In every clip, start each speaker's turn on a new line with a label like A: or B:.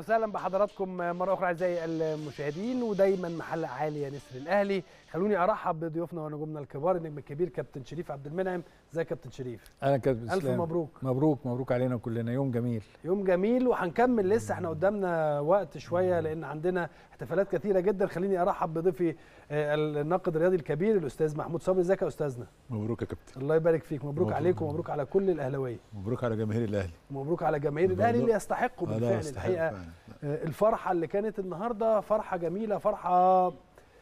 A: وسهلا بحضراتكم مرة أخرى أعزائي المشاهدين ودايما محل عالي يا نسر الأهلي خلوني أرحب بضيوفنا ونجومنا الكبار النجم الكبير كابتن شريف عبد المنعم ازيك يا كابتن شريف
B: اهلا كابتن
A: ألف
B: اسلام
A: مبروك
B: مبروك مبروك علينا كلنا يوم جميل
A: يوم جميل وهنكمل لسه احنا قدامنا وقت شوية لأن عندنا احتفالات كثيرة جدا خليني أرحب بضيفي آه، الناقد الرياضي الكبير الأستاذ محمود صبري ازيك يا أستاذنا
C: مبروك يا كابتن
A: الله يبارك فيك مبروك
C: مبروك.
A: عليكم ومبروك على كل الأهلاوية
C: مبروك على جماهير الاهلي
A: ومبروك على جماهير
C: مبروك.
A: الأهلي اللي يستحقوا
C: آه، لا
A: بالفعل
C: يستحق
A: الحقيقة
C: فعلا.
A: آه، الفرحه اللي كانت النهارده فرحه جميله فرحه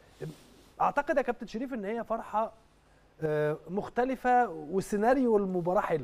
A: اعتقد يا كابتن شريف ان هي فرحه آه، مختلفه وسيناريو المباراه حلو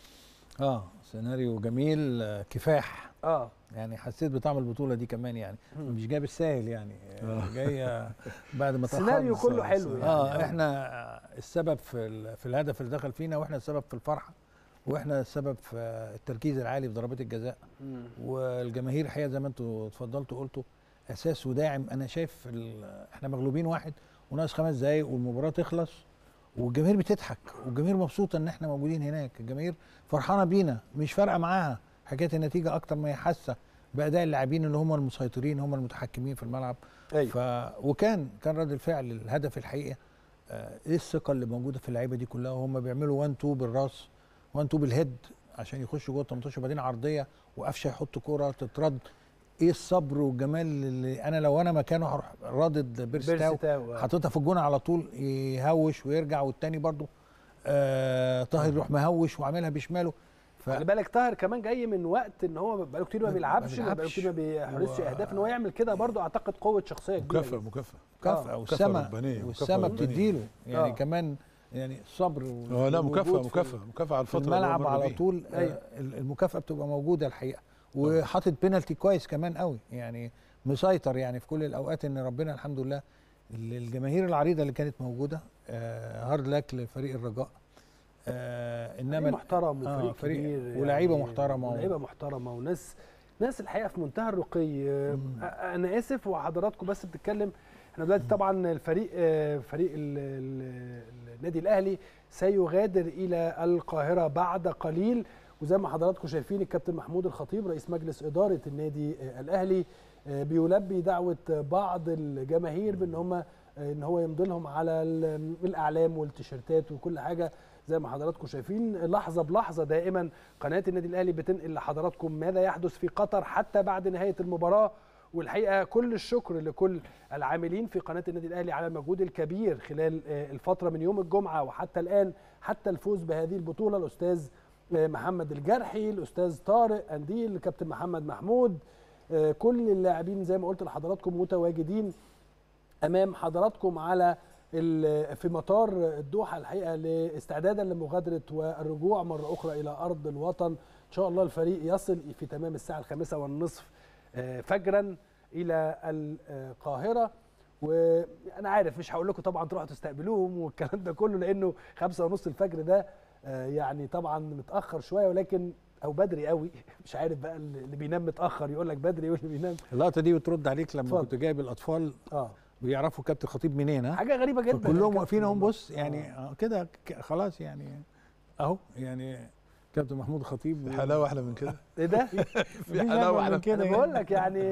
B: اه سيناريو جميل آه، كفاح
A: اه
B: يعني حسيت بطعم البطوله دي كمان يعني
A: مم.
B: مش جايه بالسهل يعني آه، جايه بعد ما
A: السيناريو
B: تأخرنا.
A: كله حلو يعني
B: اه احنا احنا السبب في ال- في الهدف اللي دخل فينا واحنا السبب في الفرحه واحنا السبب في التركيز العالي في ضربات الجزاء
A: مم.
B: والجماهير الحقيقه زي ما انتوا اتفضلتوا قلتوا اساس وداعم انا شايف ال- احنا مغلوبين واحد وناقص خمس دقايق والمباراه تخلص والجماهير بتضحك والجماهير مبسوطه ان احنا موجودين هناك الجماهير فرحانه بينا مش فارقه معاها حكايه النتيجه اكتر ما هي حاسه باداء اللاعبين اللي هم المسيطرين هم المتحكمين في الملعب
A: ايوه
B: ف... وكان كان رد الفعل الهدف الحقيقه آه، ايه الثقه اللي موجوده في اللعيبه دي كلها وهم بيعملوا 1 2 بالراس 1 2 بالهيد عشان يخشوا جوه ال 18 وبعدين عرضيه وقفشه يحط كوره تترد ايه الصبر والجمال اللي انا لو انا مكانه هروح رادد بيرستاو
A: بيرستاو آه.
B: حاططها في الجون على طول يهوش ويرجع والتاني برضو آه طاهر يروح مهوش وعاملها بشماله ف...
A: خلي بالك طاهر كمان جاي من وقت ان هو بقاله كتير ما
B: ما
A: بيلعبش بقاله
B: بيلعبش.
A: كتير ما بيحرزش
B: و-
A: اهداف ان هو يعمل كده برضو اعتقد قوه شخصيه كبيره
C: مكافأة
A: جدا.
C: مكافأة
B: مكافأة
A: آه.
B: والسما
C: ربانية،
B: والسما
C: مكافأة ربانية.
B: بتديله يعني
A: آه.
B: كمان يعني الصبر وال-
C: اه لا
B: والوجود
C: مكافأة
B: في-
C: مكافأة مكافأة على
B: في
C: الفترة اللي هو
B: الملعب
C: مر
B: على
C: بيها.
B: طول
A: أيوة.
B: آه، المكافأة بتبقى موجودة الحقيقة وحاطط بينالتي كويس كمان قوي يعني مسيطر يعني في كل الأوقات إن ربنا الحمد لله الجماهير العريضة اللي كانت موجودة آه، هارد لك لفريق الرجاء آه،
A: فريق
B: إنما
A: محترم
B: آه،
A: وفريق
B: فريق
A: كبير
B: ولاعيبة
A: يعني
B: محترمة و-
A: ولاعيبه محترمه وناس ناس الحقيقه في منتهى الرقي آه،
B: مم.
A: انا اسف وحضراتكم بس بتتكلم احنا دلوقتي طبعا الفريق آه، فريق ال- ال- النادي الاهلي سيغادر الى القاهره بعد قليل وزي ما حضراتكم شايفين الكابتن محمود الخطيب رئيس مجلس اداره النادي آه، الاهلي آه، بيلبي دعوه بعض الجماهير بان هم آه، ان هو يمضي لهم على ال- الاعلام والتيشيرتات وكل حاجه زي ما حضراتكم شايفين لحظه بلحظه دائما قناه النادي الاهلي بتنقل لحضراتكم ماذا يحدث في قطر حتى بعد نهايه المباراه والحقيقه كل الشكر لكل العاملين في قناه النادي الاهلي على المجهود الكبير خلال آه، الفتره من يوم الجمعه وحتى الان حتى الفوز بهذه البطوله الاستاذ آه، محمد الجرحي الاستاذ طارق انديل الكابتن محمد محمود آه، كل اللاعبين زي ما قلت لحضراتكم متواجدين امام حضراتكم على ال- في مطار الدوحه الحقيقه لاستعدادا لمغادره والرجوع مره اخرى الى ارض الوطن ان شاء الله الفريق يصل في تمام الساعه الخامسه والنصف آه، فجرا الى القاهره وانا عارف مش هقول لكم طبعا تروحوا تستقبلوهم والكلام ده كله لانه خمسة ونص الفجر ده آه، يعني طبعا متاخر شويه ولكن او بدري قوي مش عارف بقى اللي بينام متاخر يقول لك بدري واللي بينام
B: اللقطة دي بترد عليك لما
A: اتفضل.
B: كنت جايب الأطفال
A: اه
B: بيعرفوا كابتن خطيب منين ها
A: حاجه غريبه جدا
B: كلهم
A: يا
B: واقفين اهم
A: كابتن
B: بص يعني آه، كده ك- خلاص يعني اهو يعني كابتن محمود خطيب
C: في حلاوة أحلى من كده
A: ايه ده؟
C: في
B: مفيش
C: حلاوة
B: أجمل
C: أحلى
B: من كده
A: انا
B: يعني.
A: بقول لك يعني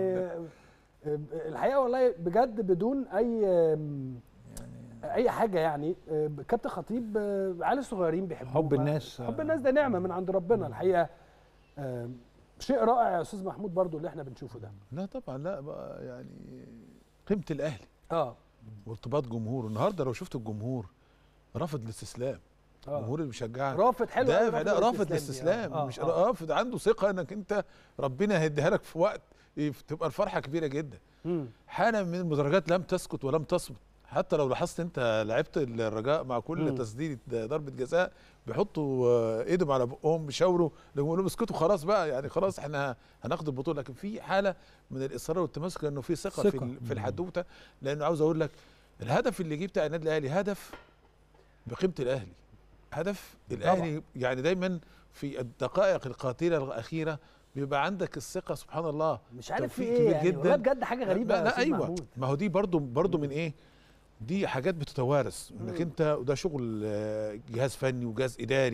A: آه، الحقيقه والله بجد بدون اي آم، اي حاجه يعني آه، كابتن خطيب آه، عيال الصغيرين بيحبوه
B: حب الناس
A: حب
B: آه.
A: الناس ده نعمه من عند ربنا الحقيقه آم، شيء رائع يا استاذ محمود برضو اللي احنا بنشوفه ده
C: لا طبعا لا بقى يعني قيمة الأهلي
A: اه
C: وارتباط جمهوره النهارده لو شفت الجمهور رافض الاستسلام
A: اه
C: الجمهور اللي بيشجعك
A: رافض حلو أوي
C: دافع لا رافض
A: الاستسلام دي.
C: الاستسلام
A: آه،
C: مش
A: آه.
C: رافض عنده ثقة إنك أنت ربنا هيديها لك في وقت تبقى الفرحة كبيرة جدا
A: مم.
C: حالة من المدرجات لم تسكت ولم تصمت حتى لو لاحظت انت لعبت الرجاء مع كل
A: مم.
C: تسديده ضربه جزاء بيحطوا آه، ايدهم على بقهم بيشاوروا يقولوا لهم اسكتوا خلاص بقى يعني خلاص احنا هناخد البطوله لكن في حاله من الاصرار والتمسك لانه في ثقه في
B: ثقة.
C: ال- في الحدوته لانه عاوز اقول لك الهدف اللي جه بتاع النادي الاهلي هدف بقيمه الاهلي هدف الاهلي يعني دايما في الدقائق القاتله الاخيره بيبقى عندك الثقه سبحان الله
A: مش عارف في
C: توفيق
A: ايه
C: كبير
A: يعني
C: جداً.
A: والله بجد حاجه غريبه
C: لا,
A: يا
C: لا
A: أستاذ
C: ايوه
A: محمود.
C: ما هو دي برضو برضو من ايه دي حاجات بتتوارث انك
A: مم.
C: انت وده شغل آه، جهاز فني وجهاز اداري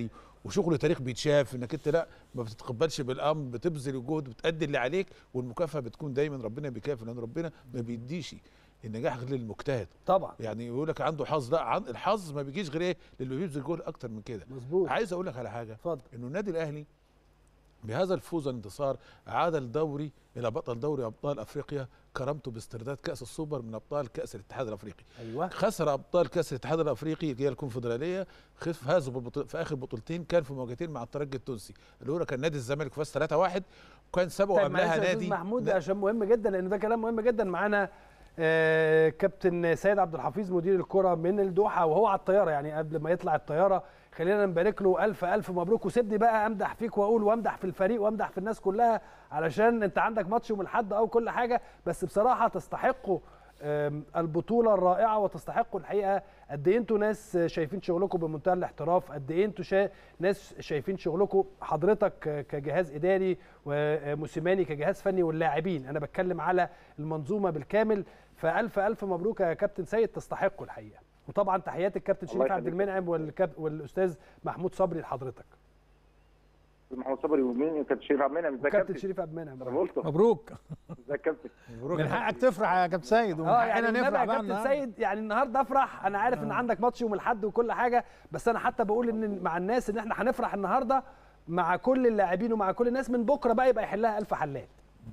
C: وشغل تاريخ بيتشاف انك انت لا ما بتتقبلش بالامر بتبذل الجهد بتأدي اللي عليك والمكافاه بتكون دايما ربنا بيكافئ لان ربنا ما بيديش النجاح غير للمجتهد
A: طبعا
C: يعني يقول لك عنده حظ لا عن الحظ ما بيجيش غير ايه للي بيبذل جهد اكتر من كده
A: مظبوط
C: عايز اقول لك على حاجه
A: اتفضل
C: انه النادي الاهلي بهذا الفوز والانتصار عاد الدوري الى بطل دوري ابطال افريقيا كرمته باسترداد كاس السوبر من ابطال كاس الاتحاد الافريقي
A: ايوه
C: خسر ابطال كاس الاتحاد الافريقي اللي هي الكونفدراليه خف فازوا بالبطول في اخر بطولتين كان في مواجهتين مع الترجي التونسي الاولى كان نادي الزمالك فاز 3-1 وكان سبقوا
A: طيب معلش
C: قبلها
A: يا أستاذ
C: نادي
A: محمود
C: نا-
A: عشان مهم جدا لان ده كلام مهم جدا معانا آه، كابتن سيد عبد الحفيظ مدير الكره من الدوحه وهو على الطياره يعني قبل ما يطلع الطياره خلينا نبارك له الف الف مبروك وسيبني بقى امدح فيك واقول وامدح في الفريق وامدح في الناس كلها علشان انت عندك ماتش يوم الاحد او كل حاجه بس بصراحه تستحقوا آم، البطوله الرائعه وتستحقوا الحقيقه قد ايه انتوا ناس شايفين شغلكم بمنتهى الاحتراف قد ايه انتوا شا... ناس شايفين شغلكم حضرتك كجهاز اداري وموسيماني كجهاز فني واللاعبين انا بتكلم على المنظومه بالكامل فالف الف مبروك يا كابتن سيد تستحقوا الحقيقه وطبعا تحيات الكابتن
D: الله
A: شريف عبد
D: يخليك.
A: المنعم والكاب... والاستاذ محمود صبري لحضرتك
D: محمد صبري ومين كابتن شريف عبد المنعم ازيك يا
A: كابتن
D: كابتن
A: شريف عبد المنعم
D: انا قلت
B: مبروك
D: ازيك يا كابتن
C: مبروك
B: من
C: يا
B: حقك تفرح يا كابتن سيد ومن
A: اه يعني
B: حقنا
A: النبي
B: نفرح
A: يا
B: بقى
A: كابتن
B: النهاردة.
A: سيد يعني النهارده افرح انا عارف ان عندك ماتش يوم الاحد وكل حاجه بس انا حتى بقول ان مع الناس ان احنا هنفرح النهارده مع كل اللاعبين ومع كل الناس من بكره بقى يبقى يحلها الف حلات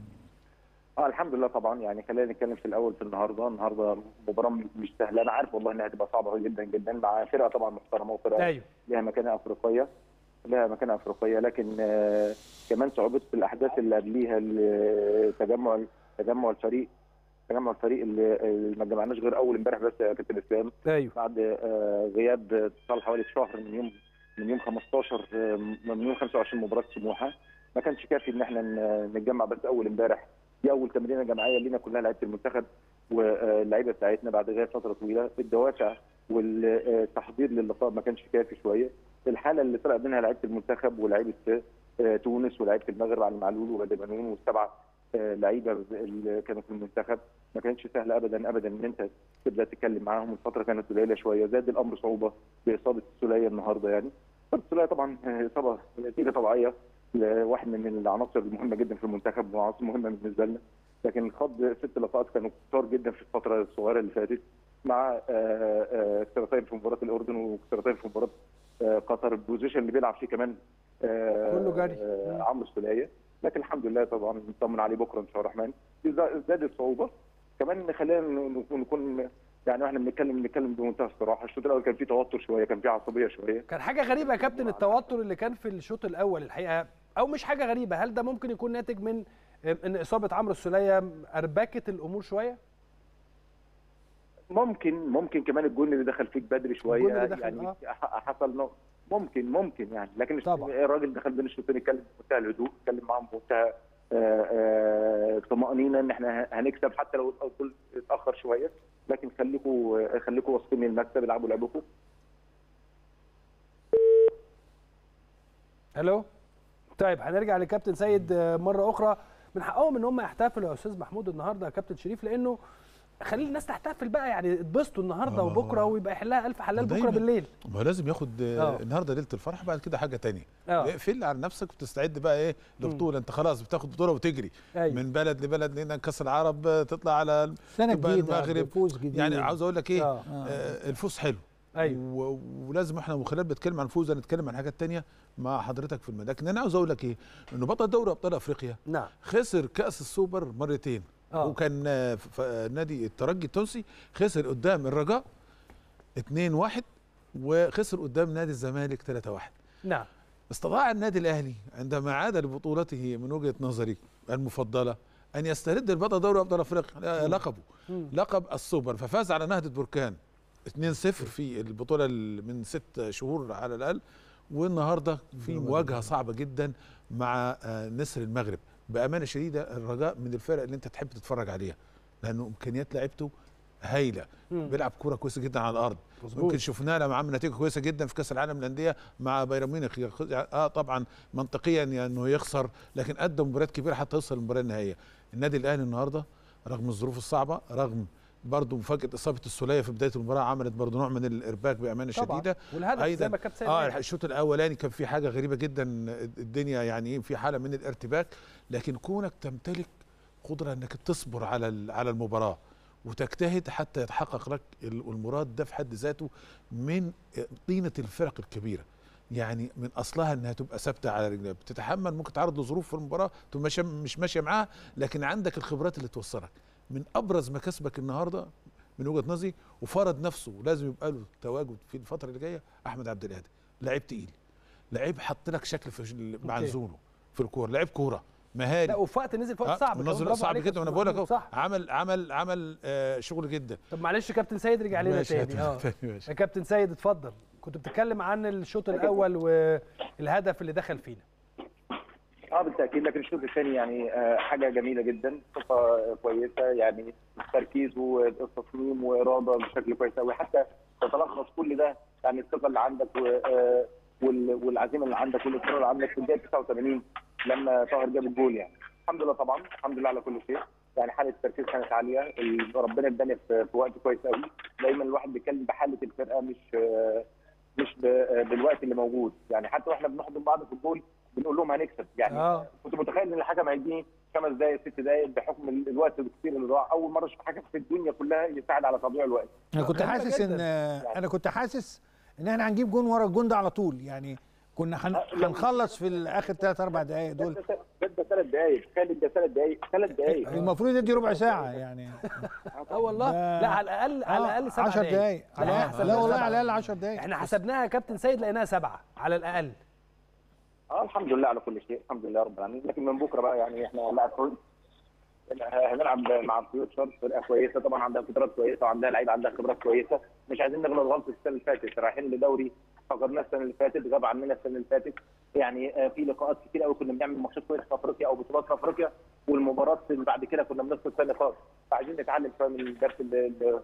D: اه الحمد لله طبعا يعني خلينا نتكلم في الاول في النهارده النهارده مباراه مش سهله انا عارف والله انها هتبقى صعبه جدا جدا مع فرقه طبعا محترمه وفرقه
A: ايوه
D: لها مكانه افريقيه لها مكانه افريقيه لكن آه كمان صعوبه الاحداث اللي قبليها ال- تجمع تجمع الفريق تجمع الفريق اللي اللي ما جمعناش غير اول امبارح بس يا كابتن اسلام
A: ايوه
D: بعد آه، غياب طال حوالي شهر من يوم من يوم 15 آه، من يوم 25 مباراه سموحه ما كانش كافي ان احنا ن- نتجمع بس اول امبارح دي اول تمرينه جماعيه لينا كلها لعيبه المنتخب واللعيبه بتاعتنا بعد غياب فتره طويله الدوافع والتحضير للقاء ما كانش كافي شويه الحاله اللي طلع منها لعيبه المنتخب ولاعيبه آه، تونس ولاعيبه المغرب علي معلول ولبنان والسبعه آه، لعيبه اللي كانوا في المنتخب ما كانش سهل ابدا ابدا ان انت تبدا تتكلم معاهم الفتره كانت قليله شويه زاد الامر صعوبه باصابه السوليه النهارده يعني اصابه السوليه طبعا آه، اصابه نتيجه طبيعيه لواحد من العناصر المهمه جدا في المنتخب وعناصر مهمه بالنسبه لنا لكن خض ست لقاءات كانوا كتار جدا في الفتره الصغيره اللي فاتت مع آه، آه، اختيارتين في مباراه الاردن واختيارتين في مباراه آه، قطر البوزيشن اللي بيلعب فيه كمان آه،
A: كله جري.
D: آه، عمرو السوليه لكن الحمد لله طبعا نطمن عليه بكره ان شاء الله الرحمن زا- زادت صعوبه كمان خلينا نكون نكون يعني واحنا بنتكلم بنتكلم بمنتهى الصراحه الشوط الاول كان فيه توتر شويه كان فيه عصبيه شويه
A: كان حاجه غريبه يا كابتن التوتر اللي كان في الشوط الاول الحقيقه او مش حاجه غريبه هل ده ممكن يكون ناتج من ان اصابه عمرو السوليه اربكت الامور شويه
D: ممكن ممكن كمان الجون اللي دخل فيك بدري شويه
A: الجون اللي دخل،
D: يعني
A: آه.
D: ح- حصل نوع ممكن ممكن يعني لكن الش-
A: طبعا.
D: الراجل دخل بين الشوطين اتكلم بمنتهى الهدوء اتكلم معاهم بمنتهى آه، آه، طمأنينة ان احنا هنكسب حتى لو الجول اتأخر شويه لكن خليكم خليكم واثقين من المكسب العبوا لعبكم
A: الو طيب هنرجع لكابتن سيد آه، مره اخرى من حقهم ان هم يحتفلوا يا استاذ محمود النهارده يا كابتن شريف لانه خلي الناس تحتفل بقى يعني اتبسطوا النهارده
C: آه.
A: وبكره ويبقى يحلها الف حلال بكره
C: ودايماً
A: بالليل
C: ما هو لازم ياخد
A: آه.
C: آه. النهارده ليله الفرح بعد كده حاجه تانية
A: اه
C: اقفل على نفسك وتستعد بقى ايه لبطوله انت خلاص بتاخد بطوله وتجري
A: ايوه
C: من بلد لبلد لان كاس العرب آه، تطلع على
B: سنه
C: تبقى
B: جديده
C: المغرب.
B: فوز جديد
C: يعني عاوز اقول لك ايه
A: اه
B: آه.
C: آه الفوز حلو
A: ايوه
C: و- ولازم احنا وخلال بنتكلم عن الفوز نتكلم عن حاجات تانية مع حضرتك في المدى لكن انا عاوز اقول لك ايه انه بطل دوري ابطال افريقيا
A: نعم
C: خسر كاس السوبر مرتين
A: اه
C: وكان آه، ف- ف- نادي الترجي التونسي خسر قدام الرجاء 2-1 وخسر قدام نادي الزمالك 3-1
A: نعم
C: استطاع النادي الاهلي عندما عاد لبطولته من وجهه نظري المفضله ان يسترد البطل دوري ابطال افريقيا لقبه
A: مم.
C: لقب السوبر ففاز على نهضه بركان 2-0 في البطوله ال- من ست شهور على الاقل والنهارده في مواجهه صعبه جدا مع آه، نسر المغرب بامانه شديده الرجاء من الفرق اللي انت تحب تتفرج عليها لانه امكانيات لعيبته هايله
A: مم.
C: بيلعب كوره كويسه جدا على الارض
A: مظبوط.
C: ممكن شفناه لما عمل نتيجه كويسه جدا في كاس العالم للانديه مع بايرن ميونخ اه طبعا منطقيا يعني انه يخسر لكن قدم مباريات كبيره حتى يوصل للمباراه النهائيه النادي الاهلي النهارده رغم الظروف الصعبه رغم برضه مفاجاه اصابه السوليه في بدايه المباراه عملت برضه نوع من الارباك بامانه
A: طبعا
C: شديده
A: والهدف زي
C: أيضاً.
A: ما كابتن سيد
C: اه
A: قال.
C: الشوط الاولاني كان في حاجه غريبه جدا الدنيا يعني ايه في حاله من الارتباك لكن كونك تمتلك قدره انك تصبر على ال- على المباراه وتجتهد حتى يتحقق لك ال- المراد ده في حد ذاته من طينه الفرق الكبيره يعني من اصلها انها تبقى ثابته على رجلها بتتحمل ممكن تعرض لظروف في المباراه تبقى ماشية- مش ماشيه معاها لكن عندك الخبرات اللي توصلك من ابرز مكاسبك النهارده من وجهه نظري وفرض نفسه ولازم يبقى له تواجد في الفتره اللي جايه احمد عبد القادر لعيب تقيل لعيب حط لك شكل في مع
A: أوكي.
C: زونه في الكوره لعيب كوره مهاري
A: لا وفي وقت نزل في وقت
C: آه،
A: صعب كمان،
C: منظم
A: برافو
C: صعب
A: عليك
C: جدا
A: يا
C: وانا
A: أستاذ
C: بقول لك
A: محمود،
C: أهو،
A: صح
C: عمل عمل عمل آه شغل جدا
A: طب معلش كابتن سيد رجع لنا
C: ماشي يا
A: تاني اه
C: تاني ماشي
A: يا كابتن سيد اتفضل كنت بتتكلم عن الشوط الاول والهدف اللي دخل فينا
D: اه بالتاكيد لكن الشوط الثاني يعني آه، حاجه جميله جدا ثقه كويسه يعني تركيز وتصميم واراده بشكل كويس قوي حتى تتلخص كل ده يعني الثقه اللي عندك و- آه، وال- والعزيمه اللي عندك والاصرار اللي عندك في الدقيقه 89 لما طاهر جاب الجول يعني الحمد لله طبعا الحمد لله على كل شيء يعني حاله التركيز كانت عاليه ال- ربنا اداني في في وقت كويس قوي دايما الواحد بيتكلم بحاله الفرقه مش آه، مش ب- بالوقت اللي موجود يعني حتى واحنا بنحضن بعض في الجول بنقول لهم هنكسب يعني
A: اه
D: كنت متخيل ان الحكم هيديني خمس دقائق ست دقائق بحكم ال- الوقت الكتير اللي ضاع اول مره اشوف حكم في الدنيا كلها يساعد على تضييع الوقت
B: انا كنت
A: غريبة
B: حاسس ان
A: جداً.
B: انا كنت حاسس ان احنا هنجيب جون ورا الجون ده على طول يعني كنا هن- هنخلص في اخر ثلاث اربع دقائق دول
D: ده ده ثلاث دقائق تخيل ده ثلاث دقائق ثلاث دقائق
B: المفروض يدي ربع ساعه يعني
A: اه والله
B: ده-
A: لا على الاقل على الاقل سبع
B: 10 دقائق
A: لا،
B: لا,
A: حسبناها
B: لا والله
A: سبعة.
B: على الاقل 10 دقائق
A: احنا حسبناها يا كابتن سيد لقيناها سبعه على الاقل
D: اه الحمد لله على كل شيء الحمد لله رب العالمين لكن من بكره بقى يعني احنا لاعب كويس هنلعب مع فيوتشر فرقه كويسه طبعا عندها قدرات كويسه وعندها لعيبه عندها خبرات كويسه مش عايزين نغلط غلطه السنه اللي فاتت رايحين لدوري فقدناه السنه اللي فاتت غاب عننا السنه اللي فاتت يعني آه، في لقاءات كتير قوي كنا بنعمل ماتشات كويسه في افريقيا او بطولات في افريقيا والمباراه اللي بعد كده كنا بنخسر فيها نقاط فعايزين نتعلم شويه من الدرس اللي اللي-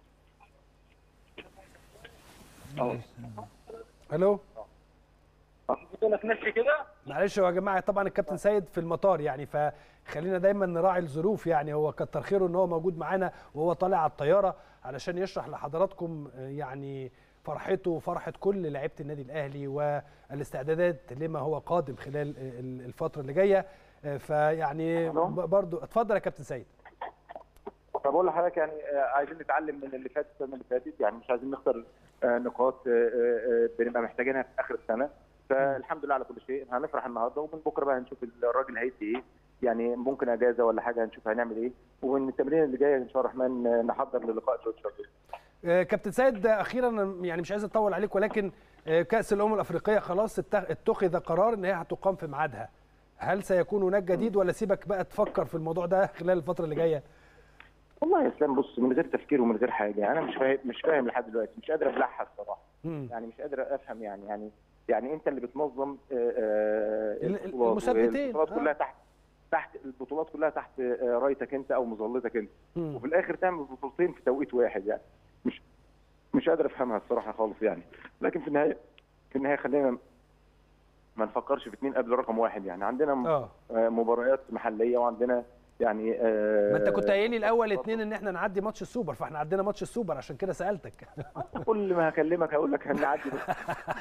A: الو
D: انا في نفسي كده
A: معلش يا جماعه طبعا الكابتن سيد في المطار يعني فخلينا دايما نراعي الظروف يعني هو كتر خيره ان هو موجود معانا وهو طالع على الطياره علشان يشرح لحضراتكم آه، يعني فرحته وفرحه كل لعيبه النادي الاهلي والاستعدادات لما هو قادم خلال آه، ال- الفتره اللي جايه آه، فيعني
D: ألو؟
A: ب- برضو اتفضل يا كابتن سيد
D: فبقول لحضرتك يعني آه، عايزين نتعلم من اللي فات السنه اللي فاتت يعني مش عايزين نخسر آه، نقاط آه، آه، آه، بنبقى محتاجينها في اخر السنه فالحمد لله على كل شيء هنفرح النهارده ومن بكره بقى هنشوف الراجل هيدي ايه يعني ممكن اجازه ولا حاجه هنشوف هنعمل ايه ومن التمرين اللي جايه ان شاء الله الرحمن آه، نحضر للقاء جورجيا
A: آه، كابتن سيد آه، اخيرا أنا يعني مش عايز اطول عليك ولكن آه، كاس الامم الافريقيه خلاص اتخ- اتخذ قرار ان هي هتقام في ميعادها هل سيكون هناك جديد ولا سيبك بقى تفكر في الموضوع ده خلال الفتره اللي جايه
D: والله يا اسلام بص من غير تفكير ومن غير حاجه انا مش فاهم مش فاهم لحد دلوقتي مش قادر ابلعها الصراحه
A: مم.
D: يعني مش قادر افهم يعني يعني يعني انت اللي بتنظم آه، آه،
A: ال-
D: البطولات
A: المثبتين،
D: البطولات
A: آه.
D: كلها تحت تحت البطولات كلها تحت آه، رايتك انت او مظلتك انت
A: مم.
D: وفي الاخر تعمل بطولتين في توقيت واحد يعني مش مش قادر افهمها الصراحه خالص يعني لكن في النهايه في النهايه خلينا ما نفكرش في اثنين قبل رقم واحد يعني عندنا م-
A: اه
D: آه، مباريات محليه وعندنا يعني آه،
A: ما انت كنت قايل لي الاول اتنين ان احنا نعدي ماتش السوبر فاحنا عدينا ماتش السوبر عشان كده سالتك
D: كل ما هكلمك هقول لك هنعدي بس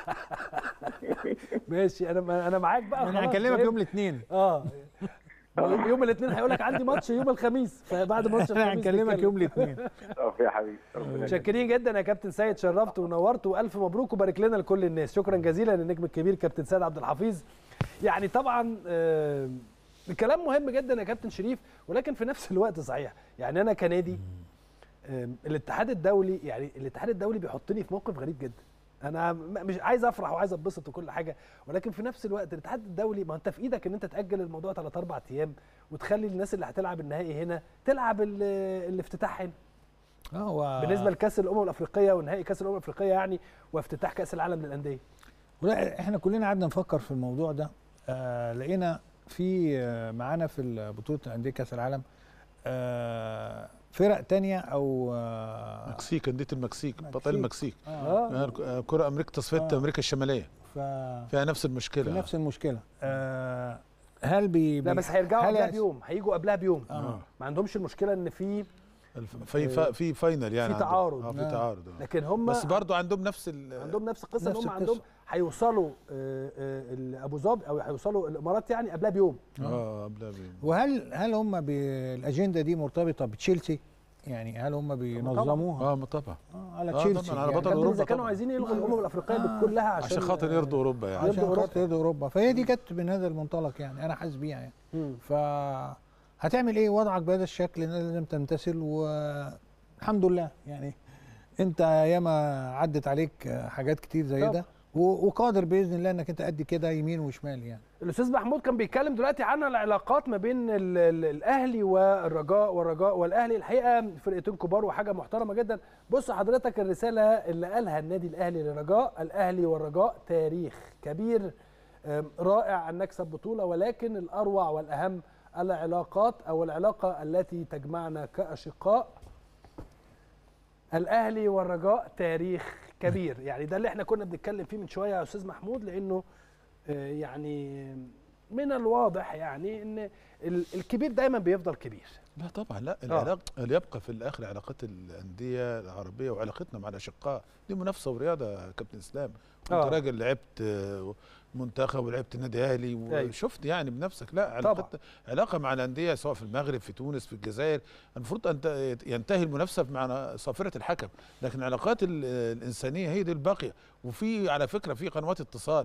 A: ماشي انا انا معاك بقى
B: انا
A: خلاص،
B: هكلمك
A: فاهم؟
B: يوم الاثنين
A: اه يوم الاثنين هيقول لك عندي ماتش يوم الخميس فبعد ماتش
B: انا
A: الخميس
B: هنكلمك
A: نتكلم.
B: يوم الاثنين
D: طب يا حبيبي ربنا يخليك.
A: متشكرين جدا يا كابتن سيد شرفت ونورت والف مبروك وبارك لنا لكل الناس شكرا جزيلا للنجم الكبير كابتن سيد عبد الحفيظ يعني طبعا آه، الكلام مهم جدا يا كابتن شريف ولكن في نفس الوقت صحيح يعني انا كنادي آم، الاتحاد الدولي يعني الاتحاد الدولي بيحطني في موقف غريب جدا انا م- مش عايز افرح وعايز اتبسط وكل حاجه ولكن في نفس الوقت الاتحاد الدولي ما انت في ايدك ان انت تاجل الموضوع 3 4 ايام وتخلي الناس اللي هتلعب النهائي هنا تلعب ال- الافتتاح هنا
B: اه هو
A: بالنسبه لكاس الامم الافريقيه ونهائي كاس الامم الافريقيه يعني وافتتاح كاس العالم للانديه
B: ولا احنا كلنا قعدنا نفكر في الموضوع ده آه لقينا في آه معانا في بطوله انديه كاس العالم آه فرق تانية او آه
C: المكسيك انديه المكسيك بطل
B: مكسيك.
C: المكسيك
B: آه
A: اه
C: آه، كره امريكا تصفيات
B: آه.
C: امريكا الشماليه
B: ف
C: فيها نفس المشكله
B: في نفس المشكله آه هل بي
A: لا
B: بي-
A: بس هيرجعوا
B: هل
A: قبلها
B: يس-
A: بيوم هيجوا قبلها بيوم
B: آه.
A: ما عندهمش المشكله ان في
C: الف- في ف- في فاينل يعني
A: في
C: عندهم.
A: تعارض.
C: اه في
B: آه.
C: تعارض آه.
A: لكن هم
C: بس برضو عندهم نفس ال
A: عندهم نفس القصه ان
B: نفس
A: هم عندهم
B: القصة.
A: هيوصلوا آه، آه، ال- ابو ظبي او هيوصلوا الامارات يعني قبلها بيوم
C: اه قبلها بيوم.
B: وهل هل هم بالاجنده دي مرتبطه بتشيلسي يعني هل هم بينظموها
C: اه طبعا
B: آه على
C: آه
B: تشيلسي
C: طبعاً، على
B: يعني
C: بطل
A: كابتن
C: أوروبا
A: اذا كانوا
C: طبعاً.
A: عايزين يلغوا الامم الافريقيه
B: آه.
A: كلها عشان
C: عشان خاطر يرضوا اوروبا يعني
A: يرضوا
B: عشان
A: أوروبا.
B: خاطر يرضوا اوروبا فهي دي جت من هذا المنطلق يعني انا حاسس بيها يعني
A: مم.
B: ف هتعمل ايه وضعك بهذا الشكل إن لازم تمتثل والحمد لله يعني انت ياما عدت عليك حاجات كتير زي
A: طبعا.
B: ده و- وقادر باذن الله انك انت قد كده يمين وشمال يعني
A: الاستاذ محمود كان بيتكلم دلوقتي عن العلاقات ما بين ال- ال- الاهلي والرجاء والرجاء والاهلي الحقيقه فرقتين كبار وحاجه محترمه جدا بص حضرتك الرساله اللي قالها النادي الاهلي للرجاء الاهلي والرجاء تاريخ كبير أم، رائع ان نكسب بطوله ولكن الاروع والاهم العلاقات او العلاقه التي تجمعنا كاشقاء الاهلي والرجاء تاريخ كبير يعني ده اللي احنا كنا بنتكلم فيه من شويه يا استاذ محمود لانه آه، يعني من الواضح يعني ان ال- الكبير دايما بيفضل كبير
C: لا طبعا لا العلاقه اللي يبقى في الاخر علاقات الانديه العربيه وعلاقتنا مع الاشقاء دي منافسه ورياضه يا كابتن اسلام كنت
A: آه.
C: راجل لعبت آه، منتخب ولعبت النادي الاهلي
A: أيوة.
C: وشفت يعني بنفسك لا علاقتنا علاقه مع الانديه سواء في المغرب في تونس في الجزائر المفروض ان ت- ينتهي المنافسه مع صافره الحكم لكن العلاقات ال- الانسانيه هي دي الباقيه وفي على فكره في قنوات اتصال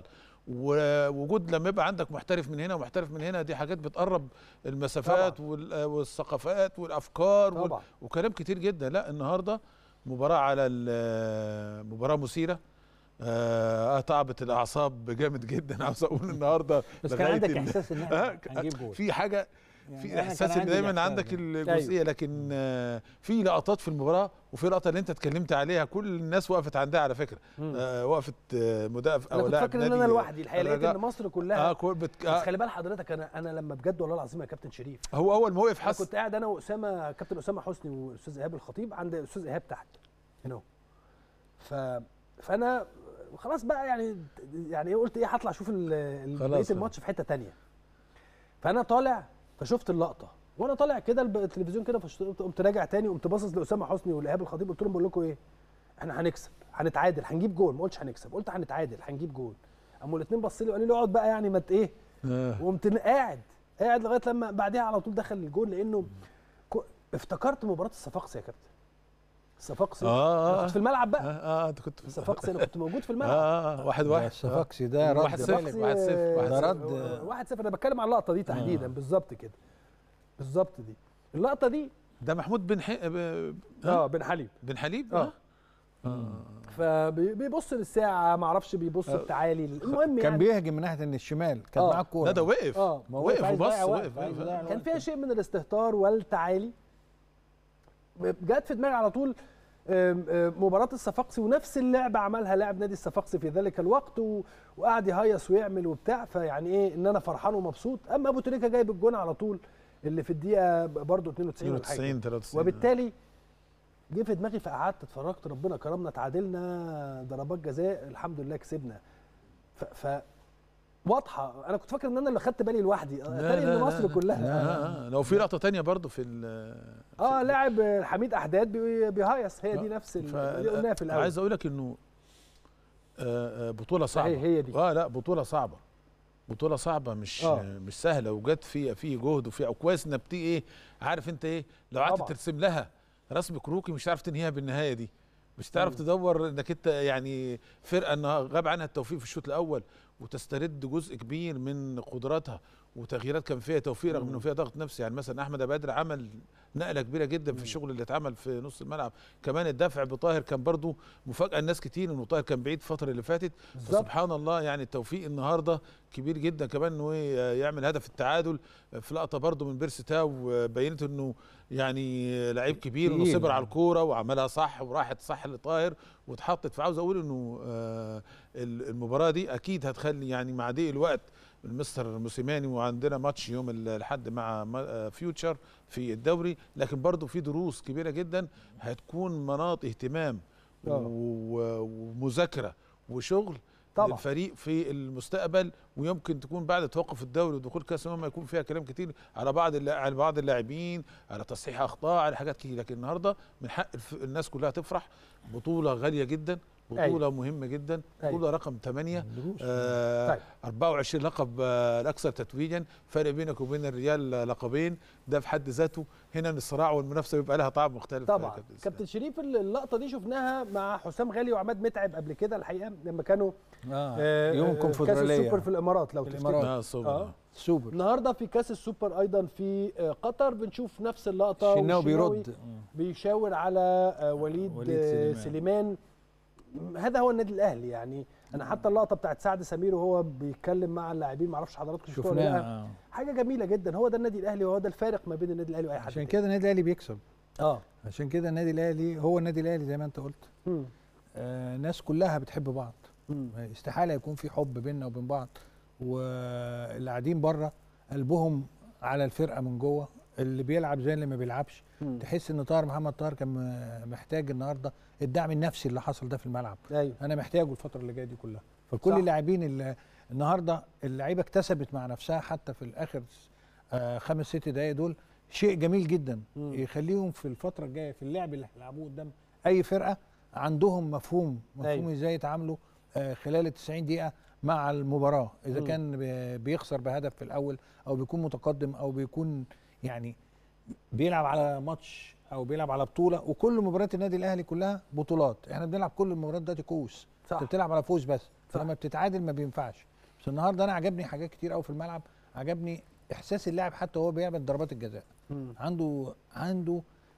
C: ووجود لما يبقى عندك محترف من هنا ومحترف من هنا دي حاجات بتقرب المسافات وال- والثقافات والافكار وال-
A: طبعا
C: وكلام كتير جدا لا النهارده مباراه على ال- مباراه مثيره آه تعبت الاعصاب جامد جدا عاوز اقول النهارده
B: بس كان
C: لغاية
B: عندك
C: ال-
B: احساس ان
C: آه،
B: احنا هنجيب جول
C: في حاجه
B: يعني
C: في
B: أنا كان
C: احساس ان
B: عندي
C: دايما
B: الإحساس
C: عندك
B: ده.
C: الجزئيه لكن آه، في لقطات في المباراه وفي لقطه اللي انت اتكلمت عليها كل الناس وقفت عندها على فكره
A: مم.
C: آه وقفت آه مدافع
A: انا
C: او
A: كنت
C: لاعب
A: فاكر ان
C: نادي
A: انا لوحدي الحقيقه لقيت
C: الرجاء.
A: ان مصر كلها
C: اه كل بت...
A: بس
C: آه
A: خلي بال حضرتك انا انا لما بجد والله العظيم يا كابتن شريف
C: هو اول ما وقف
A: انا
C: حس
A: كنت قاعد انا واسامه كابتن اسامه حسني واستاذ ايهاب الخطيب عند استاذ ايهاب تحت هنا ف فانا خلاص بقى يعني يعني ايه قلت ايه هطلع اشوف ال- ال-
C: خلاص.
A: بقيه الماتش في حته تانية فانا طالع فشفت اللقطه وانا طالع كده الب- التلفزيون كده فشت- قمت- قمت راجع تاني قمت باصص لاسامه حسني والايهاب الخطيب قلت لهم بقول لكم ايه احنا هنكسب هنتعادل هنجيب جول ما قلتش هنكسب قلت هنتعادل هنجيب جول قاموا الاثنين بصوا لي وقالوا لي اقعد بقى يعني ما ت- ايه
C: آه.
A: وقمت قاعد قاعد لغايه لما بعدها على طول دخل الجول لانه كو- افتكرت مباراه الصفاقسي يا كابتن الصفاقسي
C: اه
A: أنا
C: اه
A: كنت في الملعب بقى
C: اه, آه انت كنت
A: الصفاقسي انا كنت موجود في الملعب
C: اه آه، واحد
B: ده
C: واحد
B: الصفاقسي ده رد
C: واحد صفر.
A: الصفاقسي،
C: واحد صفر، واحد
B: ده
A: آه،
B: رد.
A: آه، واحد صفر انا بتكلم على اللقطه دي تحديدا بالظبط كده بالظبط دي اللقطه دي
C: ده محمود بن حي... ب-
A: اه بن حليب
C: بن حليب
A: آه.
C: اه
A: فبيبص للساعه ما اعرفش بيبص
C: آه.
A: بتعالي المهم
B: كان
A: يعني
B: بيهجم من ناحيه ان الشمال كان
A: آه.
B: معاه الكوره
C: لا ده وقف
A: اه
B: ما هو
C: وقف
B: عايز
C: وبص
B: يضيع وقت،
C: وقف
B: عايز يضيع
A: كان
B: الوقت.
A: فيها شيء من الاستهتار والتعالي جت في دماغي على طول آم، آم، مباراة الصفاقسي ونفس اللعبة عملها لاعب نادي الصفاقسي في ذلك الوقت و... وقعد يهيص ويعمل وبتاع فيعني ايه ان انا فرحان ومبسوط اما ابو تريكة جايب الجون على طول اللي في الدقيقة برضه 92 ولا حاجة
C: 92 93
A: وبالتالي جه في دماغي فقعدت اتفرجت ربنا كرمنا تعادلنا ضربات جزاء الحمد لله كسبنا ف, ف... واضحه انا كنت فاكر ان انا اللي خدت بالي لوحدي اتاري ان مصر كلها
C: اه اه لو في لقطه تانية برضو في ال
A: اه لاعب حميد احداد بي- بيهيص هي دي نفس ال-
C: ف-
A: اللي قلناها في الاول
C: عايز اقول لك انه آه، آه، بطوله صعبه
A: صحيح هي دي
C: اه لا بطوله صعبه بطوله صعبه مش
A: آه.
C: آه. مش سهله وجت في في جهد وفي كويس انك بتيجي ايه عارف انت ايه لو قعدت
A: طبعا.
C: ترسم لها رسم كروكي مش هتعرف تنهيها بالنهايه دي مش هتعرف تدور انك انت يعني فرقه انها غاب عنها التوفيق في الشوط الاول وتسترد جزء كبير من قدراتها وتغييرات كان فيها توفيق رغم انه فيها ضغط نفسي يعني مثلا احمد أبو بدر عمل نقله كبيره جدا في الشغل اللي اتعمل في نص الملعب كمان الدفع بطاهر كان برضو مفاجاه الناس كتير انه طاهر كان بعيد الفتره اللي فاتت
A: بالظبط
C: فسبحان الله يعني التوفيق النهارده كبير جدا كمان انه إيه يعمل هدف التعادل في لقطه برضو من بيرسي تاو بينت انه يعني لعيب كبير انه
B: تقيل
C: صبر
B: يعني.
C: على الكوره وعملها صح وراحت صح لطاهر واتحطت فعاوز اقول انه آه، ال- المباراه دي اكيد هتخلي يعني مع ضيق الوقت المستر موسيماني وعندنا ماتش يوم الاحد مع ما- آه، فيوتشر في الدوري لكن برضو في دروس كبيره جدا هتكون مناط اهتمام
A: آه.
C: و- ومذاكره وشغل
A: طبعا.
C: للفريق في المستقبل ويمكن تكون بعد توقف الدوري ودخول كاس الامم يكون فيها كلام كتير على بعض اللا- على بعض اللاعبين على تصحيح اخطاء على حاجات كتير لكن النهارده من حق الف- الناس كلها تفرح بطوله غاليه جدا بطوله
A: أيوة.
C: مهمه جدا
A: أيوة.
C: بطوله رقم 8
B: الدروس.
C: آه
A: طيب.
C: 24 لقب آه الاكثر تتويجا فرق بينك وبين الريال آه، لقبين ده في حد ذاته هنا الصراع والمنافسه بيبقى لها طعم مختلف يا
A: طبعا
C: كابتن إسلام.
A: كابتن شريف اللقطه دي شفناها مع حسام غالي وعماد متعب قبل كده الحقيقه لما كانوا
B: آه.
A: آه،
B: يوم
A: آه، كاس
B: الكونفدراليه
A: السوبر في الامارات لو
B: في
A: تفتكر
B: الإمارات.
C: اه الصبر
A: آه.
B: سوبر
A: النهارده في كاس السوبر ايضا في آه، قطر بنشوف نفس اللقطه
B: الشناوي
A: والشناوي
B: بيرد
A: بيشاور على آه، وليد,
B: وليد
A: آه،
B: سليمان.
A: سليمان م- هذا هو النادي الاهلي يعني انا حتى اللقطه بتاعت سعد سمير وهو بيتكلم مع اللاعبين ما اعرفش حضراتكم شفتوها ولا
B: شفناها
A: لا
B: آه.
A: حاجه جميله جدا هو ده النادي الاهلي وهو ده الفارق ما بين النادي الاهلي واي حد
B: عشان
A: تاني.
B: كده النادي الاهلي بيكسب
A: اه
B: عشان كده النادي الاهلي هو النادي الاهلي زي ما انت قلت
A: مم.
B: آه ناس كلها بتحب بعض
A: مم.
B: استحاله يكون في حب بيننا وبين بعض واللي قاعدين بره قلبهم على الفرقه من جوه اللي بيلعب زي اللي ما بيلعبش
A: مم.
B: تحس ان طاهر محمد طاهر كان م- محتاج النهارده الدعم النفسي اللي حصل ده في الملعب
A: ايوه
B: انا محتاجه الفتره اللي جايه دي كلها فكل
A: صح.
B: اللاعبين اللي النهارده اللعيبه اكتسبت مع نفسها حتى في الاخر آه خمس ست دقايق دول شيء جميل جدا
A: مم.
B: يخليهم في الفتره الجايه في اللعب اللي هيلعبوه قدام اي فرقه عندهم مفهوم مفهوم
A: أيوة.
B: ازاي يتعاملوا آه خلال ال 90 دقيقه مع المباراه اذا
A: مم.
B: كان بي- بيخسر بهدف في الاول او بيكون متقدم او بيكون يعني بيلعب على ماتش او بيلعب على بطوله وكل مباريات النادي الاهلي كلها بطولات احنا بنلعب كل المباريات دلوقتي كؤوس
A: صح
B: انت بتلعب على فوز بس
A: صح.
B: فلما بتتعادل ما بينفعش بس النهارده انا عجبني حاجات كتير قوي في الملعب عجبني احساس اللاعب حتى وهو بيعمل ضربات الجزاء
A: مم.
B: عنده عنده